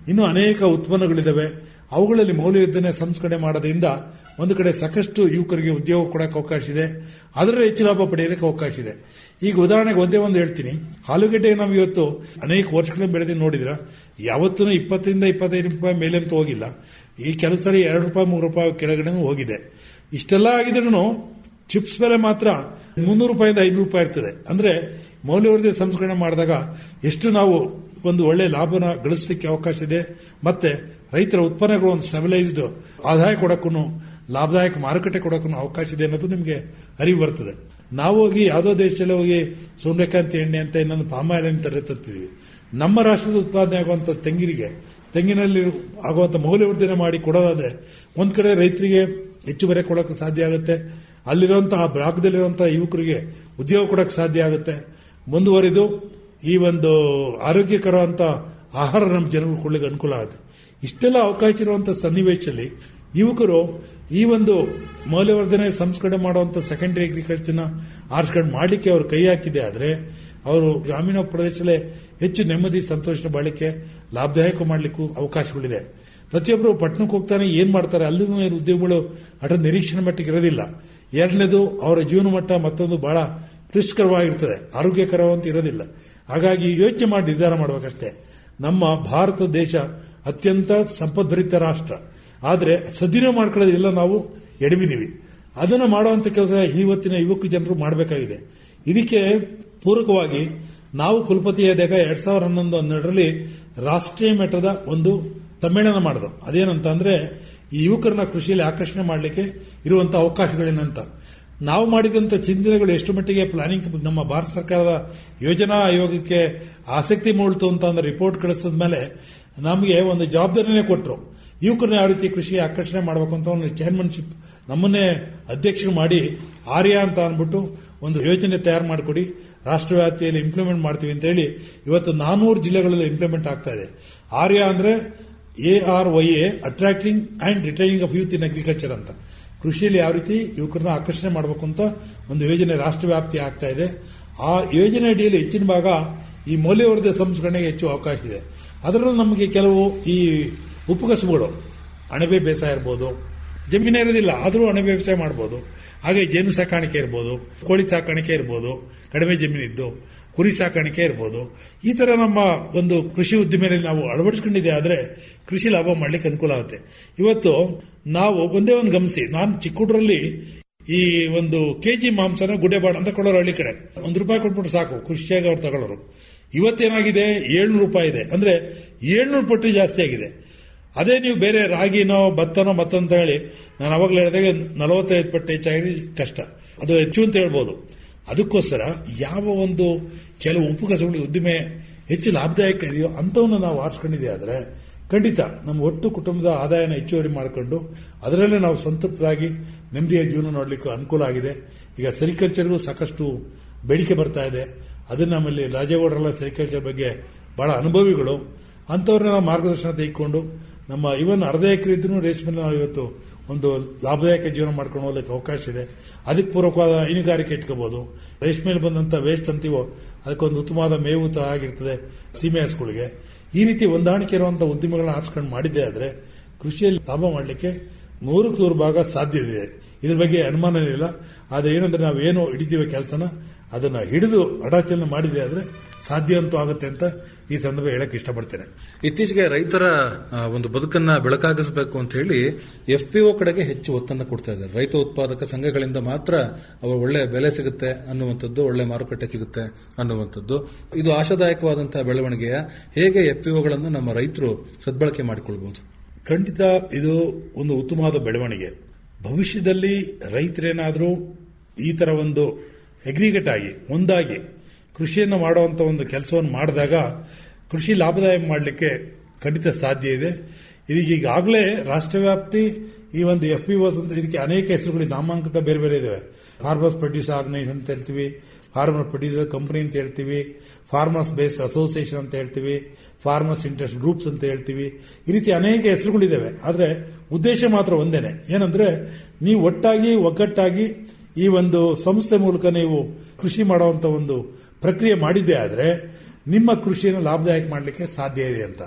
ಇನ್ನು ಅನೇಕ ಉತ್ಪನ್ನಗಳಿದಾವೆ ಅವುಗಳಲ್ಲಿ ಮೌಲ್ಯವರ್ಧನೆ ಸಂಸ್ಕರಣೆ ಮಾಡೋದ್ರಿಂದ ಒಂದು ಕಡೆ ಸಾಕಷ್ಟು ಯುವಕರಿಗೆ ಉದ್ಯೋಗ ಕೊಡಕ್ಕೆ ಅವಕಾಶ ಇದೆ ಅದರಲ್ಲಿ ಹೆಚ್ಚು ಲಾಭ ಪಡೆಯೋದಕ್ಕೆ ಅವಕಾಶ ಇದೆ ಈಗ ಉದಾಹರಣೆಗೆ ಒಂದೇ ಒಂದು ಹೇಳ್ತೀನಿ ಆಲೂಗಡ್ಡೆ ನಾವು ಇವತ್ತು ಅನೇಕ ವರ್ಷಗಳಿಂದ ಬೆಳೆದು ನೋಡಿದ್ರ ಯಾವತ್ತೂ ಇಪ್ಪತ್ತರಿಂದ ಇಪ್ಪತ್ತೈದು ರೂಪಾಯಿ ಮೇಲೆ ಅಂತ ಹೋಗಿಲ್ಲ ಈ ಕೆಲವು ಸರಿ ಎರಡು ರೂಪಾಯಿ ಮೂರು ರೂಪಾಯಿ ಕೆಳಗಡೆ ಹೋಗಿದೆ ಇಷ್ಟೆಲ್ಲ ಆಗಿದ್ರು ಚಿಪ್ಸ್ ಬೆಲೆ ಮಾತ್ರ ಮುನ್ನೂರು ರೂಪಾಯಿಂದ ಐನೂರು ರೂಪಾಯಿ ಇರ್ತದೆ ಅಂದ್ರೆ ಮೌಲ್ಯವರ್ಧನೆ ಸಂಸ್ಕರಣೆ ಮಾಡಿದಾಗ ಎಷ್ಟು ನಾವು ಒಂದು ಒಳ್ಳೆ ಲಾಭನ ಗಳಿಸಲಿಕ್ಕೆ ಅವಕಾಶ ಇದೆ ಮತ್ತೆ ರೈತರ ಉತ್ಪನ್ನಗಳು ಒಂದು ಸ್ಟೆಬಿಲೈಸ್ಡ್ ಆದಾಯ ಕೊಡಕ್ಕೂ ಲಾಭದಾಯಕ ಮಾರುಕಟ್ಟೆ ಕೊಡಕ್ಕೂ ಅವಕಾಶ ಇದೆ ಅನ್ನೋದು ನಿಮಗೆ ಅರಿವು ಬರ್ತದೆ ನಾವು ಹೋಗಿ ಯಾವುದೋ ದೇಶದಲ್ಲಿ ಹೋಗಿ ಸೂರ್ಯಕಾಂತಿ ಎಣ್ಣೆ ಅಂತ ಇನ್ನೊಂದು ಪಾಮ್ ಆಯಿಲ್ ಅಂತ ತರ್ತೀವಿ ನಮ್ಮ ರಾಷ್ಟ್ರದ ಉತ್ಪಾದನೆ ಆಗುವಂತ ತೆಂಗಿನಿಗೆ ತೆಂಗಿನಲ್ಲಿ ಆಗುವಂತ ಮೌಲ್ಯವರ್ಧನೆ ಮಾಡಿ ಕೊಡೋದಾದ್ರೆ ಒಂದ್ ಕಡೆ ರೈತರಿಗೆ ಹೆಚ್ಚು ಬೆಲೆ ಕೊಡೋಕೆ ಸಾಧ್ಯ ಆಗುತ್ತೆ ಅಲ್ಲಿರುವಂತಹ ಭಾಗದಲ್ಲಿರುವಂತಹ ಯುವಕರಿಗೆ ಉದ್ಯೋಗ ಕೊಡಕ್ಕೆ ಸಾಧ್ಯ ಆಗುತ್ತೆ ಮುಂದುವರಿದು ಈ ಒಂದು ಆರೋಗ್ಯಕರವಂತ ಆಹಾರ ನಮ್ಮ ಜನಗಳು ಕೊಳ್ಳಿಕ್ಕೆ ಅನುಕೂಲ ಆಗುತ್ತೆ ಇಷ್ಟೆಲ್ಲ ಅವಕಾಶ ಇರುವಂತಹ ಸನ್ನಿವೇಶದಲ್ಲಿ ಯುವಕರು ಈ ಒಂದು ಮೌಲ್ಯವರ್ಧನೆ ಸಂಸ್ಕರಣೆ ಮಾಡುವಂತ ಸೆಕೆಂಡರಿ ಅಗ್ರಿಕಲ್ಚರ್ನ ಆರ್ಸ್ಕೊಂಡು ಮಾಡಲಿಕ್ಕೆ ಅವರು ಕೈ ಹಾಕಿದೆ ಆದ್ರೆ ಅವರು ಗ್ರಾಮೀಣ ಪ್ರದೇಶದಲ್ಲೇ ಹೆಚ್ಚು ನೆಮ್ಮದಿ ಸಂತೋಷ ಬಾಳಿಕೆ ಲಾಭದಾಯಕ ಮಾಡಲಿಕ್ಕೂ ಅವಕಾಶಗಳಿದೆ ಪ್ರತಿಯೊಬ್ಬರು ಪಟ್ಟಣಕ್ಕೆ ಹೋಗ್ತಾನೆ ಏನ್ ಮಾಡ್ತಾರೆ ಅಲ್ಲೂ ಏನು ಉದ್ಯೋಗಗಳು ಅಟ ನಿರೀಕ್ಷಣೆ ಮಟ್ಟಿಗೆ ಇರೋದಿಲ್ಲ ಎರಡನೇದು ಅವರ ಜೀವನ ಮಟ್ಟ ಮತ್ತೊಂದು ಬಹಳ ಕ್ಲಿಷ್ಟಕರವಾಗಿರ್ತದೆ ಆರೋಗ್ಯಕರವಂತ ಇರೋದಿಲ್ಲ ಹಾಗಾಗಿ ಯೋಚನೆ ಮಾಡಿ ನಿರ್ಧಾರ ಮಾಡಬೇಕಷ್ಟೇ ನಮ್ಮ ಭಾರತ ದೇಶ ಅತ್ಯಂತ ಸಂಪದ್ಭರಿತ ರಾಷ್ಟ್ರ ಆದರೆ ಸದ್ವಿನಿಯೋಗ ಮಾಡ್ಕೊಳ್ಳೋದಿಲ್ಲ ನಾವು ಎಡವಿದೀವಿ ಅದನ್ನ ಮಾಡುವಂತ ಕೆಲಸ ಇವತ್ತಿನ ಯುವಕ ಜನರು ಮಾಡಬೇಕಾಗಿದೆ ಇದಕ್ಕೆ ಪೂರಕವಾಗಿ ನಾವು ಕುಲಪತಿಯಾದಾಗ ಎರಡ್ ಸಾವಿರದ ಹನ್ನೊಂದು ಹನ್ನೆರಡರಲ್ಲಿ ರಾಷ್ಟ್ರೀಯ ಮಟ್ಟದ ಒಂದು ಸಮ್ಮೇಳನ ಮಾಡಿದ್ರು ಅದೇನಂತ ಅಂದ್ರೆ ಈ ಯುವಕರನ್ನ ಕೃಷಿಯಲ್ಲಿ ಆಕರ್ಷಣೆ ಮಾಡಲಿಕ್ಕೆ ಇರುವಂತಹ ಅವಕಾಶಗಳೇನಂತ ನಾವು ಮಾಡಿದಂತ ಚಿಂತನೆಗಳು ಎಷ್ಟು ಮಟ್ಟಿಗೆ ಪ್ಲಾನಿಂಗ್ ನಮ್ಮ ಭಾರತ ಸರ್ಕಾರದ ಯೋಜನಾ ಆಯೋಗಕ್ಕೆ ಆಸಕ್ತಿ ಮೂಡಿತು ಅಂತ ಅಂದ್ರೆ ರಿಪೋರ್ಟ್ ಕಳಿಸಿದ ಮೇಲೆ ನಮಗೆ ಒಂದು ಜವಾಬ್ದಾರಿನೇ ಕೊಟ್ಟರು ಯುವಕರನ್ನ ಯಾವ ರೀತಿ ಕೃಷಿಗೆ ಆಕರ್ಷಣೆ ಮಾಡಬೇಕು ಅಂತ ಒಂದು ಚೇರ್ಮನ್ಶಿಪ್ ನಮ್ಮನ್ನೇ ಅಧ್ಯಕ್ಷರು ಮಾಡಿ ಆರ್ಯ ಅಂತ ಅಂದ್ಬಿಟ್ಟು ಒಂದು ಯೋಜನೆ ತಯಾರು ಮಾಡಿಕೊಡಿ ರಾಷ್ಟ್ರ ವ್ಯಾಪ್ತಿಯಲ್ಲಿ ಇಂಪ್ಲಿಮೆಂಟ್ ಮಾಡ್ತೀವಿ ಅಂತ ಹೇಳಿ ಇವತ್ತು ನಾನೂರು ಜಿಲ್ಲೆಗಳಲ್ಲಿ ಇಂಪ್ಲಿಮೆಂಟ್ ಆಗ್ತಾ ಇದೆ ಆರ್ಯ ಅಂದ್ರೆ A R Y A attracting and retaining of youth in agriculture ಅಂತ ಕೃಷಿಯಲ್ಲಿ ಯಾವ ರೀತಿ ಯುವಕರನ್ನ ಆಕರ್ಷಣೆ ಮಾಡಬೇಕು ಅಂತ ಒಂದು ಯೋಜನೆ ರಾಷ್ಟ್ರ ವ್ಯಾಪ್ತಿ ಆಗ್ತಾ ಇದೆ ಆ ಯೋಜನೆ ಅಡಿಯಲ್ಲಿ ಹೆಚ್ಚಿನ ಭಾಗ ಈ ಮೌಲ್ಯವರ್ಧಿತ ಸಂಸ್ಕರಣೆಗೆ ಹೆಚ್ಚು ಅವಕಾಶ ಇದೆ ಅದರಲ್ಲೂ ನಮಗೆ ಕೆಲವು ಈ ಉಪಕಸುಬುಗಳು ಅಣಬೆ ಬೇಸಾಯ ಇರ್ಬೋದು ಜಮೀನೇ ಇರೋದಿಲ್ಲ ಆದರೂ ಅಣಬೆ ವ್ಯವಸಾಯ ಮಾಡಬಹುದು ಹಾಗೆ ಜೇನು ಸಾಕಾಣಿಕೆ ಇರ್ಬೋದು ಕೋಳಿ ಸಾಕಾಣಿಕೆ ಇರ್ಬೋದು ಕಡಿಮೆ ಜಮೀನಿದ್ದು ಕುರಿ ಸಾಕಾಣಿಕೆ ಇರ್ಬೋದು ಈ ತರ ನಮ್ಮ ಒಂದು ಕೃಷಿ ಉದ್ದಿಮೆಯಲ್ಲಿ ನಾವು ಅಳವಡಿಸ್ಕೊಂಡಿದೆ ಆದ್ರೆ ಕೃಷಿ ಲಾಭ ಮಾಡ್ಲಿಕ್ಕೆ ಅನುಕೂಲ ಆಗುತ್ತೆ ಇವತ್ತು ನಾವು ಒಂದೇ ಒಂದು ಗಮನಿಸಿ ನಾನು ಚಿಕ್ಕ ಹುಡುಗರಲ್ಲಿ ಈ ಒಂದು ಕೆಜಿ ಮಾಂಸನ ಗುಡ್ಡೆಬಾಡ ಅಂತ ಕೊಡೋರು ಹಳ್ಳಿ ಕಡೆ ಒಂದು ರೂಪಾಯಿ ಕೊಟ್ಬಿಟ್ಟು ಸಾಕು ಖುಷಿಯಾಗಿ ಅವ್ರು ತಗೊಳ್ಳೋರು ಇವತ್ತೇನಾಗಿದೆ ಏಳ್ನೂರು ರೂಪಾಯಿ ಇದೆ ಅಂದ್ರೆ ಏಳ್ನೂರು ಪಟ್ಟು ಜಾಸ್ತಿ ಆಗಿದೆ ಅದೇ ನೀವು ಬೇರೆ ರಾಗಿನೋ ಭತ್ತನೋ ಮತ್ತೊಂತ ಹೇಳಿ ನಾನು ಅವಾಗಲೇ ಹೇಳಿದಾಗ ನಲವತ್ತೈದು ಪಟ್ಟು ಹೆಚ್ಚಾಗಿದೆ ಕಷ್ಟ ಅದು ಹೆಚ್ಚು ಅಂತ ಹೇಳ್ಬೋದು ಅದಕ್ಕೋಸ್ಕರ ಯಾವ ಒಂದು ಕೆಲವು ಉಪಕಸಬುಗಳು ಉದ್ದಿಮೆ ಹೆಚ್ಚು ಲಾಭದಾಯಕ ಇದೆಯೋ ಅಂಥವನ್ನು ನಾವು ಆರಿಸ್ಕೊಂಡಿದೆ ಆದರೆ ಖಂಡಿತ ನಮ್ಮ ಒಟ್ಟು ಕುಟುಂಬದ ಆದಾಯನ ಹೆಚ್ಚುವರಿ ಮಾಡಿಕೊಂಡು ಅದರಲ್ಲೇ ನಾವು ಸಂತೃಪ್ತರಾಗಿ ನೆಮ್ಮದಿಯ ಜೀವನ ನೋಡಲಿಕ್ಕೆ ಅನುಕೂಲ ಆಗಿದೆ ಈಗ ಸೆರಿಕಲ್ಚರ್ಗೂ ಸಾಕಷ್ಟು ಬೇಡಿಕೆ ಬರ್ತಾ ಇದೆ ಅದನ್ನ ನಮ್ಮಲ್ಲಿ ರಾಜೇಗೌಡರೆಲ್ಲ ಸೆರಿಕಲ್ಚರ್ ಬಗ್ಗೆ ಬಹಳ ಅನುಭವಿಗಳು ಅಂಥವ್ರನ್ನ ನಾವು ಮಾರ್ಗದರ್ಶನ ತೆಗೆದುಕೊಂಡು ನಮ್ಮ ಇವನ್ ಅರ್ಧ ಎಕರೆ ಇದ್ರೂ ರೇಷ್ಮೆ ನಾವು ಇವತ್ತು ಒಂದು ಲಾಭದಾಯಕ ಜೀವನ ಮಾಡ್ಕೊಂಡು ಹೋಗ್ಲಿಕ್ಕೆ ಅವಕಾಶ ಇದೆ ಅದಕ್ಕೆ ಪೂರಕವಾದ ಹೈನುಗಾರಿಕೆ ಇಟ್ಕೋಬಹುದು ರೇಷ್ಮೆಯಲ್ಲಿ ಬಂದಂತ ವೇಸ್ಟ್ ಅಂತೀವೋ ಅದಕ್ಕೊಂದು ಉತ್ತಮವಾದ ಮೇವು ತ- ಆಗಿರ್ತದೆ ಸೀಮೆ ಹಸುಗಳಿಗೆ ಈ ರೀತಿ ಹೊಂದಾಣಿಕೆ ಇರುವಂತಹ ಉದ್ಯಮಗಳನ್ನ ಆರಿಸ್ಕೊಂಡು ಮಾಡಿದ್ದೆ ಆದ್ರೆ ಕೃಷಿಯಲ್ಲಿ ಲಾಭ ಮಾಡಲಿಕ್ಕೆ ನೂರಕ್ಕೆ ನೂರು ಭಾಗ ಸಾಧ್ಯ ಇದೆ ಇದ್ರ ಬಗ್ಗೆ ಅನುಮಾನ ಇಲ್ಲ ಆದ್ರೆ ಏನಂದ್ರೆ ನಾವೇನು ಹಿಡಿತೀವಿ ಕೆಲಸನ ಅದನ್ನ ಹಿಡಿದು ಅಡಾಚರಣೆ ಮಾಡಿದೆ ಆದ್ರೆ ಸಾಧ್ಯ ಅಂತೂ ಆಗುತ್ತೆ ಅಂತ ಈ ಸಂದರ್ಭ ಹೇಳಕ್ ಇಷ್ಟಪಡ್ತೇನೆ ಇತ್ತೀಚೆಗೆ ರೈತರ ಆ, ಒಂದು ಬದುಕನ್ನ ಬೆಳಕಾಗಿಸಬೇಕು ಅಂತ ಹೇಳಿ ಎಫ್ ಪಿ ಕಡೆಗೆ ಹೆಚ್ಚು ಒತ್ತನ್ನು ಕೊಡ್ತಾ ಇದ್ದಾರೆ ರೈತ ಉತ್ಪಾದಕ ಸಂಘಗಳಿಂದ ಮಾತ್ರ ಅವರ ಒಳ್ಳೆ ಬೆಲೆ ಸಿಗುತ್ತೆ ಅನ್ನುವಂಥದ್ದು ಒಳ್ಳೆ ಮಾರುಕಟ್ಟೆ ಸಿಗುತ್ತೆ ಅನ್ನುವಂಥದ್ದು ಇದು ಆಶಾದಾಯಕವಾದಂತಹ ಬೆಳವಣಿಗೆಯ ಹೇಗೆ ಎಫ್ ಪಿ ಒಗಳನ್ನು ನಮ್ಮ ರೈತರು ಸದ್ಬಳಕೆ ಮಾಡಿಕೊಳ್ಬಹುದು ಖಂಡಿತ ಇದು ಒಂದು ಉತ್ತಮವಾದ ಬೆಳವಣಿಗೆ ಭವಿಷ್ಯದಲ್ಲಿ ರೈತರೇನಾದರೂ ಈ ತರ ಒಂದು ಅಗ್ರಿಗೇಟ್ ಆಗಿ ಒಂದಾಗಿ ಕೃಷಿಯನ್ನು ಮಾಡುವಂತ ಒಂದು ಕೆಲಸವನ್ನು ಮಾಡಿದಾಗ ಕೃಷಿ ಲಾಭದಾಯಕ ಮಾಡಲಿಕ್ಕೆ ಖಂಡಿತ ಸಾಧ್ಯ ಇದೆ ಇದೀಗ ಈಗಾಗಲೇ ರಾಷ್ಟ್ರವ್ಯಾಪ್ತಿ ಈ ಒಂದು ಎಫ್ ಪಿ ಅಂತ ಇದಕ್ಕೆ ಅನೇಕ ಹೆಸರುಗಳು ನಾಮಾಂಕಿತ ಬೇರೆ ಬೇರೆ ಇದಾವೆ ಫಾರ್ಮರ್ಸ್ ಪ್ರೊಡ್ಯೂಸ್ ಆರ್ಗನೈಸೇಷನ್ ಅಂತ ಹೇಳ್ತೀವಿ ಫಾರ್ಮರ್ ಪ್ರೊಡ್ಯೂಸರ್ ಕಂಪನಿ ಅಂತ ಹೇಳ್ತೀವಿ ಫಾರ್ಮರ್ಸ್ ಬೇಸ್ಡ್ ಅಸೋಸಿಯೇಷನ್ ಅಂತ ಹೇಳ್ತೀವಿ ಫಾರ್ಮರ್ಸ್ ಇಂಟ್ರೆಸ್ಟ್ ಗ್ರೂಪ್ಸ್ ಅಂತ ಹೇಳ್ತೀವಿ ಈ ರೀತಿ ಅನೇಕ ಹೆಸರುಗಳಿದ್ದಾವೆ ಆದ್ರೆ ಉದ್ದೇಶ ಮಾತ್ರ ಒಂದೇನೆ ಏನಂದ್ರೆ ನೀವು ಒಟ್ಟಾಗಿ ಒಗ್ಗಟ್ಟಾಗಿ ಈ ಒಂದು ಸಂಸ್ಥೆ ಮೂಲಕ ನೀವು ಕೃಷಿ ಮಾಡುವಂತ ಒಂದು ಪ್ರಕ್ರಿಯೆ ಮಾಡಿದ್ದೇ ಆದ್ರೆ ನಿಮ್ಮ ಕೃಷಿಯನ್ನು ಲಾಭದಾಯಕ ಮಾಡಲಿಕ್ಕೆ ಸಾಧ್ಯ ಇದೆ ಅಂತ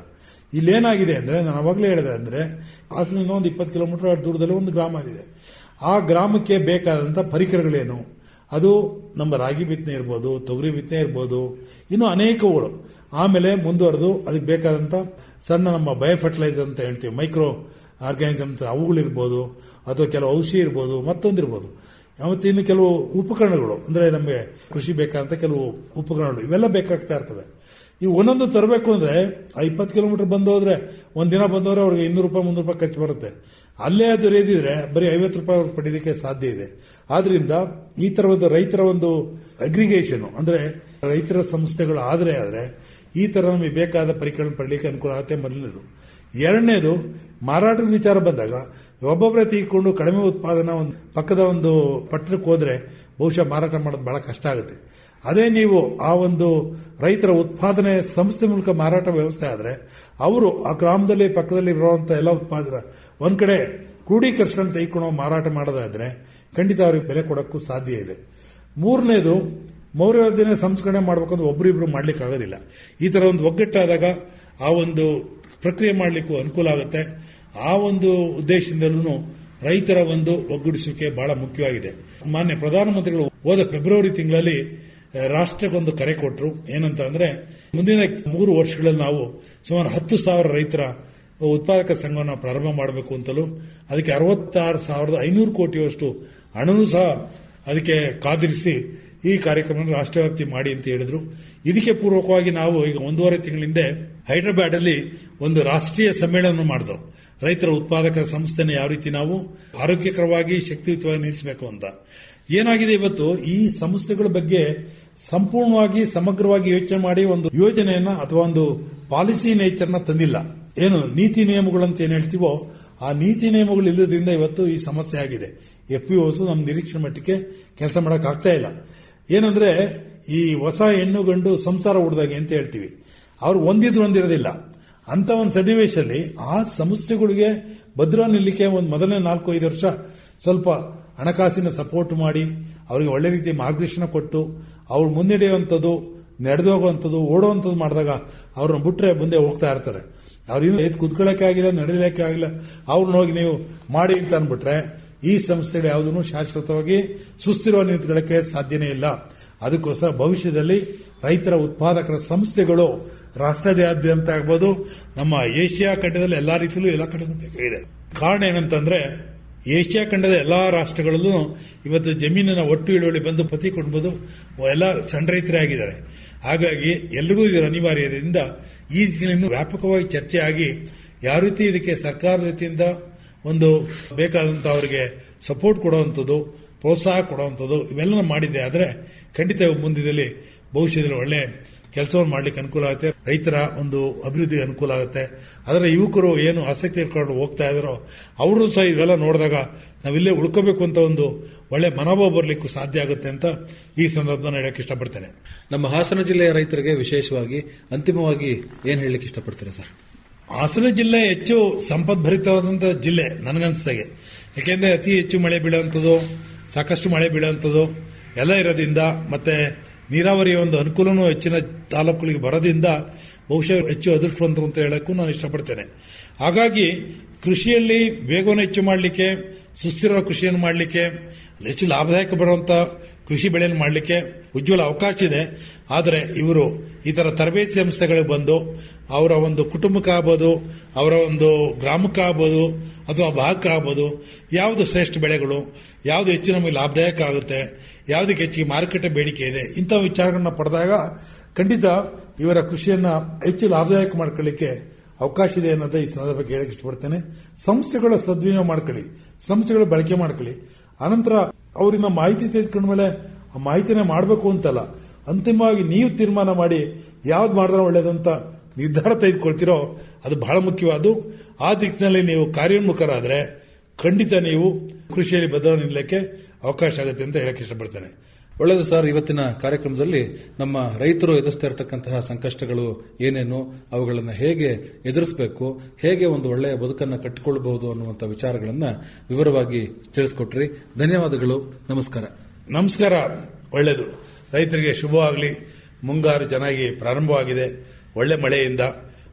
ಇಲ್ಲೇನಾಗಿದೆ ಅಂದ್ರೆ ನಾನು ಅವಾಗಲೇ ಹೇಳಿದೆ ಅಂದ್ರೆ ಹಾಸನದಿಂದ ಒಂದು ಇಪ್ಪತ್ತು ಕಿಲೋಮೀಟರ್ ದೂರದಲ್ಲಿ ಒಂದು ಗ್ರಾಮ ಇದೆ ಆ ಗ್ರಾಮಕ್ಕೆ ಬೇಕಾದಂತ ಪರಿಕರಗಳೇನು ಅದು ನಮ್ಮ ರಾಗಿ ಬಿತ್ತನೆ ಇರ್ಬೋದು ತೊಗರಿ ಬಿತ್ತನೆ ಇರ್ಬೋದು ಇನ್ನು ಅನೇಕಗಳು ಆಮೇಲೆ ಮುಂದುವರೆದು ಅದಕ್ಕೆ ಬೇಕಾದಂತ ಸಣ್ಣ ನಮ್ಮ ಬಯೋ ಫರ್ಟಿಲೈಸರ್ ಅಂತ ಹೇಳ್ತೀವಿ ಮೈಕ್ರೋ ಆರ್ಗ್ಯಾನಿಸಮ್ ಅಂತ ಅವುಗಳಿರ್ಬೋದು ಅಥವಾ ಕೆಲವು ಔಷಧಿ ಇರ್ಬೋದು ಮತ್ತೊಂದಿರ್ಬೋದು ಮತ್ತೆ ಇನ್ನು ಕೆಲವು ಉಪಕರಣಗಳು ಅಂದ್ರೆ ನಮಗೆ ಕೃಷಿ ಬೇಕಾದಂತ ಕೆಲವು ಉಪಕರಣಗಳು ಇವೆಲ್ಲ ಬೇಕಾಗ್ತಾ ಇರ್ತವೆ ಈ ಒಂದೊಂದು ತರಬೇಕು ಅಂದ್ರೆ ಆ ಇಪ್ಪತ್ತು ಕಿಲೋಮೀಟರ್ ಬಂದು ಹೋದ್ರೆ ಒಂದಿನ ಬಂದವರೆ ಅವ್ರಿಗೆ ಇನ್ನೂರು ರೂಪಾಯಿ ಮುನ್ನೂರು ರೂಪಾಯಿ ಖರ್ಚು ಬರುತ್ತೆ ಅಲ್ಲೇ ಅದು ರೇದಿದ್ರೆ ಬರೀ ಐವತ್ತು ರೂಪಾಯಿ ಅವ್ರು ಪಡೀಲಿಕ್ಕೆ ಸಾಧ್ಯ ಇದೆ ಆದ್ರಿಂದ ಈ ತರ ಒಂದು ರೈತರ ಒಂದು ಅಗ್ರಿಗೇಷನ್ ಅಂದ್ರೆ ರೈತರ ಸಂಸ್ಥೆಗಳು ಆದ್ರೆ ಆದ್ರೆ ಈ ತರ ನಮಗೆ ಬೇಕಾದ ಪರಿಕರಣ ಪಡಲಿಕ್ಕೆ ಅನುಕೂಲ ಆಗುತ್ತೆ ಮೊದಲನೇದು ಎರಡನೇದು ಮಾರಾಟದ ವಿಚಾರ ಬಂದಾಗ ಒಬ್ಬೊಬ್ಬರೇ ತೆಗೆದುಕೊಂಡು ಕಡಿಮೆ ಉತ್ಪಾದನಾ ಒಂದು ಪಕ್ಕದ ಒಂದು ಪಟ್ಟಣಕ್ಕೆ ಹೋದ್ರೆ ಬಹುಶಃ ಮಾರಾಟ ಮಾಡೋದು ಬಹಳ ಕಷ್ಟ ಆಗುತ್ತೆ ಅದೇ ನೀವು ಆ ಒಂದು ರೈತರ ಉತ್ಪಾದನೆ ಸಂಸ್ಥೆ ಮೂಲಕ ಮಾರಾಟ ವ್ಯವಸ್ಥೆ ಆದ್ರೆ ಅವರು ಆ ಗ್ರಾಮದಲ್ಲಿ ಪಕ್ಕದಲ್ಲಿ ಇರುವಂತಹ ಎಲ್ಲ ಉತ್ಪಾದನೆ ಒಂದ್ ಕಡೆ ಕ್ರೋಢೀಕರಿಸ್ಕೊಂಡು ತೆಗೆದುಕೊಂಡು ಮಾರಾಟ ಮಾಡೋದಾದ್ರೆ ಖಂಡಿತ ಅವ್ರಿಗೆ ಬೆಲೆ ಕೊಡಕ್ಕೂ ಸಾಧ್ಯ ಇದೆ ಮೂರನೇದು ಮೌಲ್ಯವರ್ಧನೆ ಸಂಸ್ಕರಣೆ ಮಾಡಬೇಕಂದ್ರೆ ಒಬ್ಬರಿಬ್ರು ಮಾಡ್ಲಿಕ್ಕೆ ಆಗೋದಿಲ್ಲ ಈ ತರ ಒಂದು ಒಗ್ಗಟ್ಟಾದಾಗ ಆ ಒಂದು ಪ್ರಕ್ರಿಯೆ ಮಾಡಲಿಕ್ಕೂ ಅನುಕೂಲ ಆಗುತ್ತೆ ಆ ಒಂದು ಉದ್ದೇಶದಿಂದಲೂ ರೈತರ ಒಂದು ಒಗ್ಗೂಡಿಸುವಿಕೆ ಬಹಳ ಮುಖ್ಯವಾಗಿದೆ ಮಾನ್ಯ ಪ್ರಧಾನಮಂತ್ರಿಗಳು ಹೋದ ಫೆಬ್ರವರಿ ತಿಂಗಳಲ್ಲಿ ಆ, ರಾಷ್ಟ್ರಕ್ಕೊಂದು ಕರೆ ಕೊಟ್ಟರು ಏನಂತ ಅಂದ್ರೆ ಮುಂದಿನ ಮೂರು ವರ್ಷಗಳಲ್ಲಿ ನಾವು ಸುಮಾರು ಹತ್ತು ಸಾವಿರ ರೈತರ ಉತ್ಪಾದಕ ಸಂಘವನ್ನು ಪ್ರಾರಂಭ ಮಾಡಬೇಕು ಅಂತಲೂ ಅದಕ್ಕೆ ಅರವತ್ತಾರು ಸಾವಿರದ ಐನೂರು ಕೋಟಿಯಷ್ಟು ಹಣನೂ ಸಹ ಅದಕ್ಕೆ ಕಾದಿರಿಸಿ ಈ ಕಾರ್ಯಕ್ರಮ ರಾಷ್ಟ್ರವ್ಯಾಪ್ತಿ ಮಾಡಿ ಅಂತ ಹೇಳಿದ್ರು ಇದಕ್ಕೆ ಪೂರ್ವಕವಾಗಿ ನಾವು ಈಗ ಒಂದೂವರೆ ತಿಂಗಳ ಹಿಂದೆ ಹೈದರಾಬಾದ್ ಅಲ್ಲಿ ಒಂದು ರಾಷ್ಟ್ರೀಯ ಸಮ್ಮೇಳನ ಮಾಡಿದೆವು ರೈತರ ಉತ್ಪಾದಕ ಸಂಸ್ಥೆನ ಯಾವ ರೀತಿ ನಾವು ಆರೋಗ್ಯಕರವಾಗಿ ಶಕ್ತಿಯುತವಾಗಿ ನಿಲ್ಲಿಸಬೇಕು ಅಂತ ಏನಾಗಿದೆ ಇವತ್ತು ಈ ಸಂಸ್ಥೆಗಳ ಬಗ್ಗೆ ಸಂಪೂರ್ಣವಾಗಿ ಸಮಗ್ರವಾಗಿ ಯೋಚನೆ ಮಾಡಿ ಒಂದು ಯೋಜನೆಯನ್ನ ಅಥವಾ ಒಂದು ಪಾಲಿಸಿ ನೇಚರ್ನ ತಂದಿಲ್ಲ ಏನು ನೀತಿ ನಿಯಮಗಳಂತ ಏನ್ ಹೇಳ್ತೀವೋ ಆ ನೀತಿ ನಿಯಮಗಳು ಇಲ್ಲದ್ರಿಂದ ಇವತ್ತು ಈ ಸಮಸ್ಯೆ ಆಗಿದೆ ಎಫ್ ಪಿ ಓಸು ನಮ್ಮ ನಿರೀಕ್ಷೆ ಮಟ್ಟಕ್ಕೆ ಕೆಲಸ ಮಾಡಕ್ ಆಗ್ತಾ ಇಲ್ಲ ಏನಂದ್ರೆ ಈ ಹೊಸ ಹೆಣ್ಣು ಗಂಡು ಸಂಸಾರ ಹುಡ್ದಾಗೆ ಅಂತ ಹೇಳ್ತೀವಿ ಅವ್ರು ಒಂದಿದ್ರು ಒಂದಿರೋದಿಲ್ಲ ಅಂತ ಒಂದು ಸನ್ನಿವೇಶದಲ್ಲಿ ಆ ಸಂಸ್ಥೆಗಳಿಗೆ ಭದ್ರ ನಿಲ್ಲಿಕ್ಕೆ ಒಂದು ಮೊದಲನೇ ನಾಲ್ಕು ಐದು ವರ್ಷ ಸ್ವಲ್ಪ ಹಣಕಾಸಿನ ಸಪೋರ್ಟ್ ಮಾಡಿ ಅವರಿಗೆ ಒಳ್ಳೆ ರೀತಿ ಮಾರ್ಗದರ್ಶನ ಕೊಟ್ಟು ಅವ್ರು ಮುನ್ನಡೆಯುವಂಥದ್ದು ನಡೆದು ಹೋಗುವಂಥದ್ದು ಓಡುವಂಥದ್ದು ಮಾಡಿದಾಗ ಅವ್ರನ್ನ ಬಿಟ್ರೆ ಮುಂದೆ ಹೋಗ್ತಾ ಇರ್ತಾರೆ ಅವ್ರಿಂದ ಎದ್ದು ಕುತ್ಕೊಳ್ಳೋಕೆ ಆಗಿಲ್ಲ ನಡೆಯಲಿಕ್ಕೆ ಆಗಿಲ್ಲ ಅವ್ರನ್ನ ಹೋಗಿ ನೀವು ಮಾಡಿ ಅಂತ ಅಂದ್ಬಿಟ್ರೆ ಈ ಸಂಸ್ಥೆಗಳು ಯಾವುದನ್ನು ಶಾಶ್ವತವಾಗಿ ಸುಸ್ಥಿರವಾಗಿ ನಿಂತ್ಕೊಳ್ಳಕ್ಕೆ ಸಾಧ್ಯನೇ ಇಲ್ಲ ಅದಕ್ಕೋಸ್ಕರ ಭವಿಷ್ಯದಲ್ಲಿ ರೈತರ ಉತ್ಪಾದಕರ ಸಂಸ್ಥೆಗಳು ರಾಷ್ಟ್ರದಾದ್ಯಂತ ಆಗ್ಬೋದು ನಮ್ಮ ಏಷ್ಯಾ ಖಂಡದಲ್ಲಿ ಎಲ್ಲಾ ರೀತಿಯಲ್ಲೂ ಎಲ್ಲ ಕಡೆ ಬೇಕಾಗಿದೆ ಕಾರಣ ಏನಂತಂದ್ರೆ ಏಷ್ಯಾ ಖಂಡದ ಎಲ್ಲಾ ರಾಷ್ಟ್ರಗಳಲ್ಲೂ ಇವತ್ತು ಜಮೀನಿನ ಒಟ್ಟು ಇಳುವಳಿ ಬಂದು ಪ್ರತಿ ಕುಟುಂಬದು ಎಲ್ಲ ಸಣ್ಣ ರೈತರೇ ಆಗಿದ್ದಾರೆ ಹಾಗಾಗಿ ಎಲ್ರಿಗೂ ಇದರ ಅನಿವಾರ್ಯದಿಂದ ಈ ದಿನದಿಂದ ವ್ಯಾಪಕವಾಗಿ ಚರ್ಚೆ ಆಗಿ ಯಾವ ರೀತಿ ಇದಕ್ಕೆ ಸರ್ಕಾರದ ರೀತಿಯಿಂದ ಒಂದು ಬೇಕಾದಂತ ಅವರಿಗೆ ಸಪೋರ್ಟ್ ಕೊಡುವಂಥದ್ದು ಪ್ರೋತ್ಸಾಹ ಕೊಡುವಂಥದ್ದು ಇವೆಲ್ಲ ಮಾಡಿದ್ದೆ ಆದರೆ ಖಂಡಿತ ಮುಂದಿನಲ್ಲಿ ಭವಿಷ್ಯದಲ್ಲಿ ಒಳ್ಳೆ ಕೆಲಸವನ್ನು ಮಾಡ್ಲಿಕ್ಕೆ ಅನುಕೂಲ ಆಗುತ್ತೆ ರೈತರ ಒಂದು ಅಭಿವೃದ್ಧಿಗೆ ಅನುಕೂಲ ಆಗುತ್ತೆ ಅದರ ಯುವಕರು ಏನು ಆಸಕ್ತಿ ಇಟ್ಕೊಂಡು ಹೋಗ್ತಾ ಇದ್ದಾರೋ ಅವರು ಸಹ ಇವೆಲ್ಲ ನೋಡಿದಾಗ ನಾವಿಲ್ಲೇ ಉಳ್ಕೋಬೇಕು ಅಂತ ಒಂದು ಒಳ್ಳೆ ಮನೋಭಾವ ಬರಲಿಕ್ಕೂ ಸಾಧ್ಯ ಆಗುತ್ತೆ ಅಂತ ಈ ಸಂದರ್ಭದಲ್ಲಿ ಹೇಳಕ್ಕೆ ಇಷ್ಟಪಡ್ತೇನೆ ನಮ್ಮ ಹಾಸನ ಜಿಲ್ಲೆಯ ರೈತರಿಗೆ ವಿಶೇಷವಾಗಿ ಅಂತಿಮವಾಗಿ ಏನ್ ಹೇಳಲಿಕ್ಕೆ ಇಷ್ಟಪಡ್ತೀರಾ ಸರ್ ಹಾಸನ ಜಿಲ್ಲೆ ಹೆಚ್ಚು ಸಂಪದ್ಭರಿತವಾದಂತಹ ಜಿಲ್ಲೆ ನನಗನ್ಸ್ದಾಗೆ ಯಾಕೆಂದ್ರೆ ಅತಿ ಹೆಚ್ಚು ಮಳೆ ಬೀಳುವಂಥದ್ದು ಸಾಕಷ್ಟು ಮಳೆ ಬೀಳುವಂಥದ್ದು ಎಲ್ಲ ಇರೋದ್ರಿಂದ ಮತ್ತೆ ನೀರಾವರಿಯ ಒಂದು ಅನುಕೂಲನೂ ಹೆಚ್ಚಿನ ತಾಲೂಕುಗಳಿಗೆ ಬರೋದ್ರಿಂದ ಬಹುಶಃ ಹೆಚ್ಚು ಅದೃಷ್ಟವಂತರು ಅಂತ ಹೇಳಕ್ಕೂ ನಾನು ಇಷ್ಟಪಡ್ತೇನೆ ಹಾಗಾಗಿ ಕೃಷಿಯಲ್ಲಿ ವೇಗವನ್ನು ಹೆಚ್ಚು ಮಾಡಲಿಕ್ಕೆ ಸುಸ್ಥಿರ ಕೃಷಿಯನ್ನು ಮಾಡಲಿಕ್ಕೆ ಹೆಚ್ಚು ಲಾಭದಾಯಕ ಬರುವಂತ ಕೃಷಿ ಬೆಳೆಯನ್ನು ಮಾಡಲಿಕ್ಕೆ ಉಜ್ವಲ ಅವಕಾಶ ಇದೆ ಆದರೆ ಇವರು ಈ ತರ ತರಬೇತಿ ಸಂಸ್ಥೆಗಳಿಗೆ ಬಂದು ಅವರ ಒಂದು ಕುಟುಂಬಕ್ಕೆ ಆಗ್ಬೋದು ಅವರ ಒಂದು ಗ್ರಾಮಕ್ಕೆ ಆಗ್ಬೋದು ಅಥವಾ ಭಾಗಕ್ಕೆ ಆಗ್ಬೋದು ಯಾವುದು ಶ್ರೇಷ್ಠ ಬೆಳೆಗಳು ಯಾವುದು ಹೆಚ್ಚು ನಮಗೆ ಲಾಭದಾಯಕ ಆಗುತ್ತೆ ಯಾವುದಕ್ಕೆ ಹೆಚ್ಚಿಗೆ ಮಾರುಕಟ್ಟೆ ಬೇಡಿಕೆ ಇದೆ ಇಂಥ ವಿಚಾರಗಳನ್ನ ಪಡೆದಾಗ ಖಂಡಿತ ಇವರ ಕೃಷಿಯನ್ನ ಹೆಚ್ಚು ಲಾಭದಾಯಕ ಮಾಡ್ಕೊಳ್ಳಿಕ್ಕೆ ಅವಕಾಶ ಇದೆ ಅನ್ನೋದು ಈ ಸಂದರ್ಭಕ್ಕೆ ಹೇಳಕ್ಕೆ ಇಷ್ಟಪಡ್ತೇನೆ ಸಂಸ್ಥೆಗಳ ಸದ್ವಿನಿಯೋಗ ಮಾಡ್ಕೊಳ್ಳಿ ಸಂಸ್ಥೆಗಳ ಬಳಕೆ ಮಾಡ್ಕೊಳ್ಳಿ ಅನಂತರ ಅವರಿಂದ ಮಾಹಿತಿ ತೆಗೆದುಕೊಂಡ ಮೇಲೆ ಆ ಮಾಹಿತಿನೇ ಮಾಡಬೇಕು ಅಂತಲ್ಲ ಅಂತಿಮವಾಗಿ ನೀವು ತೀರ್ಮಾನ ಮಾಡಿ ಯಾವ್ದು ಮಾಡಿದ್ರೆ ಒಳ್ಳೇದಂತ ನಿರ್ಧಾರ ತೆಗೆದುಕೊಳ್ತಿರೋ ಅದು ಬಹಳ ಮುಖ್ಯವಾದ್ದು ಆ ದಿಕ್ಕಿನಲ್ಲಿ ನೀವು ಕಾರ್ಯೋನ್ಮುಖರಾದ್ರೆ ಖಂಡಿತ ನೀವು ಕೃಷಿಯಲ್ಲಿ ಬದಲ ನಿಲ್ಲಕ್ಕೆ ಅವಕಾಶ ಆಗುತ್ತೆ ಅಂತ ಹೇಳಕ್ಕೆ ಇಷ್ಟಪಡ್ತೇನೆ ಒಳ್ಳೆಯದು ಸರ್ ಇವತ್ತಿನ ಕಾರ್ಯಕ್ರಮದಲ್ಲಿ ನಮ್ಮ ರೈತರು ಎದುರಿಸ್ತಾ ಇರತಕ್ಕಂತಹ ಸಂಕಷ್ಟಗಳು ಏನೇನು ಅವುಗಳನ್ನು ಹೇಗೆ ಎದುರಿಸಬೇಕು ಹೇಗೆ ಒಂದು ಒಳ್ಳೆಯ ಬದುಕನ್ನು ಕಟ್ಟಿಕೊಳ್ಳಬಹುದು ಅನ್ನುವಂಥ ವಿಚಾರಗಳನ್ನ ವಿವರವಾಗಿ ತಿಳಿಸ್ಕೊಟ್ರಿ ಧನ್ಯವಾದಗಳು ನಮಸ್ಕಾರ ನಮಸ್ಕಾರ ಒಳ್ಳೆಯದು ರೈತರಿಗೆ ಶುಭವಾಗಲಿ ಮುಂಗಾರು ಚೆನ್ನಾಗಿ ಪ್ರಾರಂಭವಾಗಿದೆ ಒಳ್ಳೆ ಮಳೆಯಿಂದ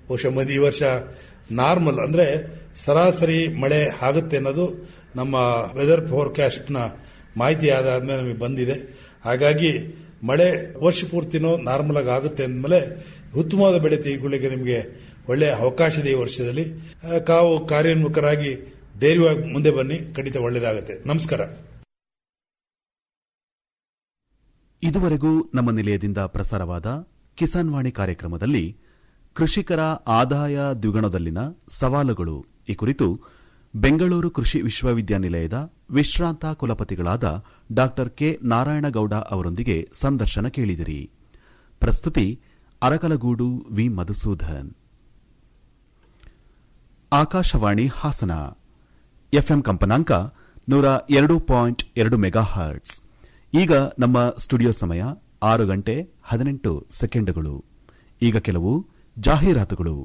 ಬಹುಶಃ ಮದ್ ಈ ವರ್ಷ ನಾರ್ಮಲ್ ಅಂದ್ರೆ ಸರಾಸರಿ ಮಳೆ ಆಗುತ್ತೆ ಅನ್ನೋದು ನಮ್ಮ ವೆದರ್ ಫೋರ್ಕಾಸ್ಟ್ನ ಮಾಹಿತಿ ಆದಾದ್ಮೇಲೆ ನಮಗೆ ಬಂದಿದೆ ಹಾಗಾಗಿ ಮಳೆ ವರ್ಷ ಪೂರ್ತಿನೂ ನಾರ್ಮಲ್ ಆಗಿ ಆಗುತ್ತೆ ಅಂದಮೇಲೆ ಉತ್ತಮವಾದ ಬೆಳೆ ತೆಗೆದುಕೊಳ್ಳಿಕ್ಕೆ ನಿಮಗೆ ಒಳ್ಳೆಯ ಅವಕಾಶ ಇದೆ ಈ ವರ್ಷದಲ್ಲಿ ಆ, ತಾವು ಕಾರ್ಯೋನ್ಮುಖರಾಗಿ ಧೈರ್ಯವಾಗಿ ಮುಂದೆ ಬನ್ನಿ ಖಂಡಿತ ಒಳ್ಳೆಯದಾಗುತ್ತೆ ನಮಸ್ಕಾರ ಇದುವರೆಗೂ ನಮ್ಮ ನಿಲಯದಿಂದ ಪ್ರಸಾರವಾದ ಕಿಸಾನ್ ವಾಣಿ ಕಾರ್ಯಕ್ರಮದಲ್ಲಿ ಕೃಷಿಕರ ಆದಾಯ ದ್ವಿಗುಣದಲ್ಲಿನ ಸವಾಲುಗಳು ಈ ಕುರಿತು ಬೆಂಗಳೂರು ಕೃಷಿ ವಿಶ್ವವಿದ್ಯಾನಿಲಯದ ವಿಶ್ರಾಂತ ಕುಲಪತಿಗಳಾದ ಡಾ ಕೆ ನಾರಾಯಣಗೌಡ ಅವರೊಂದಿಗೆ ಸಂದರ್ಶನ ಕೇಳಿದಿರಿ ಪ್ರಸ್ತುತಿ ಅರಕಲಗೂಡು ವಿ ಮಧುಸೂದನ್ ಆಕಾಶವಾಣಿ ಹಾಸನ ಎಫ್ಎಂ ಕಂಪನಾಂಕ ನೂರ ಎರಡು ಪಾಯಿಂಟ್ ಎರಡು ಮೆಗಾ ಹರ್ಟ್ಸ್ ಈಗ ನಮ್ಮ ಸ್ಟುಡಿಯೋ ಸಮಯ ಆರು ಗಂಟೆ ಹದಿನೆಂಟು ಸೆಕೆಂಡುಗಳು ಈಗ ಕೆಲವು ಜಾಹೀರಾತುಗಳು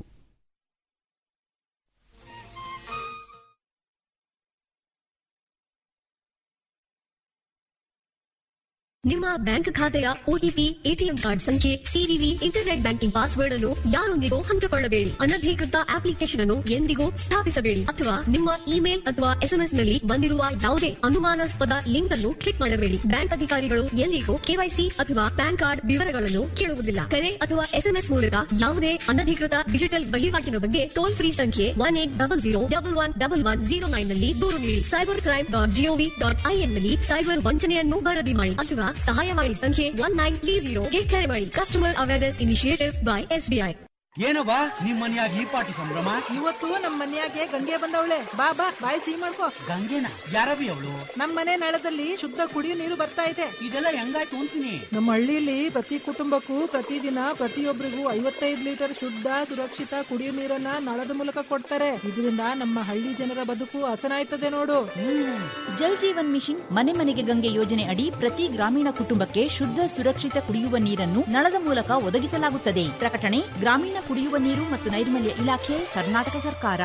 ನಿಮ್ಮ ಬ್ಯಾಂಕ್ ಖಾತೆಯ ಒಟಿಪಿ ಎಟಿಎಂ ಕಾರ್ಡ್ ಸಂಖ್ಯೆ ಸಿವಿವಿ ಇಂಟರ್ನೆಟ್ ಬ್ಯಾಂಕಿಂಗ್ ಪಾಸ್ವರ್ಡ್ ಅನ್ನು ಯಾರೊಂದಿಗೂ ಹಂಚಿಕೊಳ್ಳಬೇಡಿ ಅನಧಿಕೃತ ಅಪ್ಲಿಕೇಶನ್ ಅನ್ನು ಎಂದಿಗೂ ಸ್ಥಾಪಿಸಬೇಡಿ ಅಥವಾ ನಿಮ್ಮ ಇಮೇಲ್ ಅಥವಾ ಎಸ್ಎಂಎಸ್ ನಲ್ಲಿ ಬಂದಿರುವ ಯಾವುದೇ ಅನುಮಾನಾಸ್ಪದ ಲಿಂಕ್ ಅನ್ನು ಕ್ಲಿಕ್ ಮಾಡಬೇಡಿ ಬ್ಯಾಂಕ್ ಅಧಿಕಾರಿಗಳು ಎಂದಿಗೂ ಕೆವೈಸಿ ಅಥವಾ ಪ್ಯಾನ್ ಕಾರ್ಡ್ ವಿವರಗಳನ್ನು ಕೇಳುವುದಿಲ್ಲ ಕರೆ ಅಥವಾ ಎಸ್ಎಂಎಸ್ ಮೂಲಕ ಯಾವುದೇ ಅನಧಿಕೃತ ಡಿಜಿಟಲ್ ವಹಿವಾಟಿನ ಬಗ್ಗೆ ಟೋಲ್ ಫ್ರೀ ಸಂಖ್ಯೆ one eight double zero double one double one zero nine ನಲ್ಲಿ ದೂರು ನೀಡಿ cyber crime dot gov dot in ನಲ್ಲಿ ಸೈಬರ್ ವಂಚನೆಯನ್ನು ವರದಿ ಮಾಡಿ ಅಥವಾ ಸಹಾಯವಾಣಿ ಸಂಖ್ಯೆ ಒನ್ ನೈನ್ ತ್ರೀ ಜೀರೋ ಕರೆ ಮಾಡಿ customer awareness initiative by SBI ಏನವ್ವ ನಿಮ್ ಮನ್ಯಾಗ ಈ ಪಾಟಿ ಸಂಭ್ರಮ ಇವತ್ತು ನಮ್ ಮನ್ಯಾಗೆ ಗಂಗೆ ಬಂದವಳೆ ಬಾ ಬಾ ಬಾಯಿ ಸಿಹಿ ಮಾಡ್ಕೋ ಗಂಗೆನ ಯಾರವಿ ಅವಳು ನಮ್ ಮನೆ ನಳದಲ್ಲಿ ಶುದ್ಧ ಕುಡಿಯೋ ನೀರು ಬರ್ತಾ ಇದೆ ಇದೆಲ್ಲ ಹೆಂಗಾಯ್ತು ಅಂತೀನಿ ನಮ್ಮ ಹಳ್ಳಿಲಿ ಪ್ರತಿ ಕುಟುಂಬಕ್ಕೂ ಪ್ರತಿದಿನ ಪ್ರತಿಯೊಬ್ಬರಿಗೂ ಐವತ್ತೈದು ಲೀಟರ್ ಶುದ್ಧ ಸುರಕ್ಷಿತ ಕುಡಿಯೋ ನೀರನ್ನ ನಳದ ಮೂಲಕ ಕೊಡ್ತಾರೆ ಇದರಿಂದ ನಮ್ಮ ಹಳ್ಳಿ ಜನರ ಬದುಕು ಹಸನಾಯ್ತದೆ ನೋಡು ಜಲ್ ಜೀವನ್ ಮಿಷನ್ ಮನೆ ಮನೆಗೆ ಗಂಗೆ ಯೋಜನೆ ಅಡಿ ಪ್ರತಿ ಗ್ರಾಮೀಣ ಕುಟುಂಬಕ್ಕೆ ಶುದ್ಧ ಸುರಕ್ಷಿತ ಕುಡಿಯುವ ನೀರನ್ನು ನಳದ ಮೂಲಕ ಒದಗಿಸಲಾಗುತ್ತದೆ ಪ್ರಕಟಣೆ ಗ್ರಾಮೀಣ ಕುಡಿಯುವ ನೀರು ಮತ್ತು ನೈರ್ಮಲ್ಯ ಇಲಾಖೆ ಕರ್ನಾಟಕ ಸರ್ಕಾರ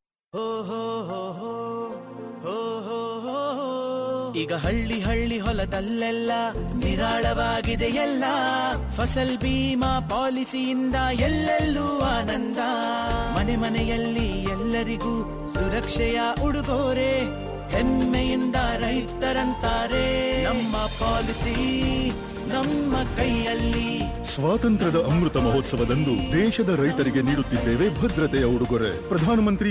ಈಗ ಹಳ್ಳಿ ಹಳ್ಳಿ ಹೊಲದಲ್ಲೆಲ್ಲ ನಿರಾಳವಾಗಿದೆ ಎಲ್ಲ ಫಸಲ್ ಬೀಮಾ ಪಾಲಿಸಿಯಿಂದ ಎಲ್ಲೆಲ್ಲೂ ಆನಂದ ಮನೆ ಮನೆಯಲ್ಲಿ ಎಲ್ಲರಿಗೂ ಸುರಕ್ಷೆಯ ಉಡುಗೊರೆ ಹೆಮ್ಮೆಯಿಂದ ರೈತರಂತಾರೆ ನಮ್ಮ ಪಾಲಿಸಿ ನಮ್ಮ ಕೈಯಲ್ಲಿ ಸ್ವಾತಂತ್ರ್ಯದ ಅಮೃತ ಮಹೋತ್ಸವದಂದು ದೇಶದ ರೈತರಿಗೆ ನೀಡುತ್ತಿದ್ದೇವೆ ಭದ್ರತೆಯ ಉಡುಗೊರೆ ಪ್ರಧಾನಮಂತ್ರಿ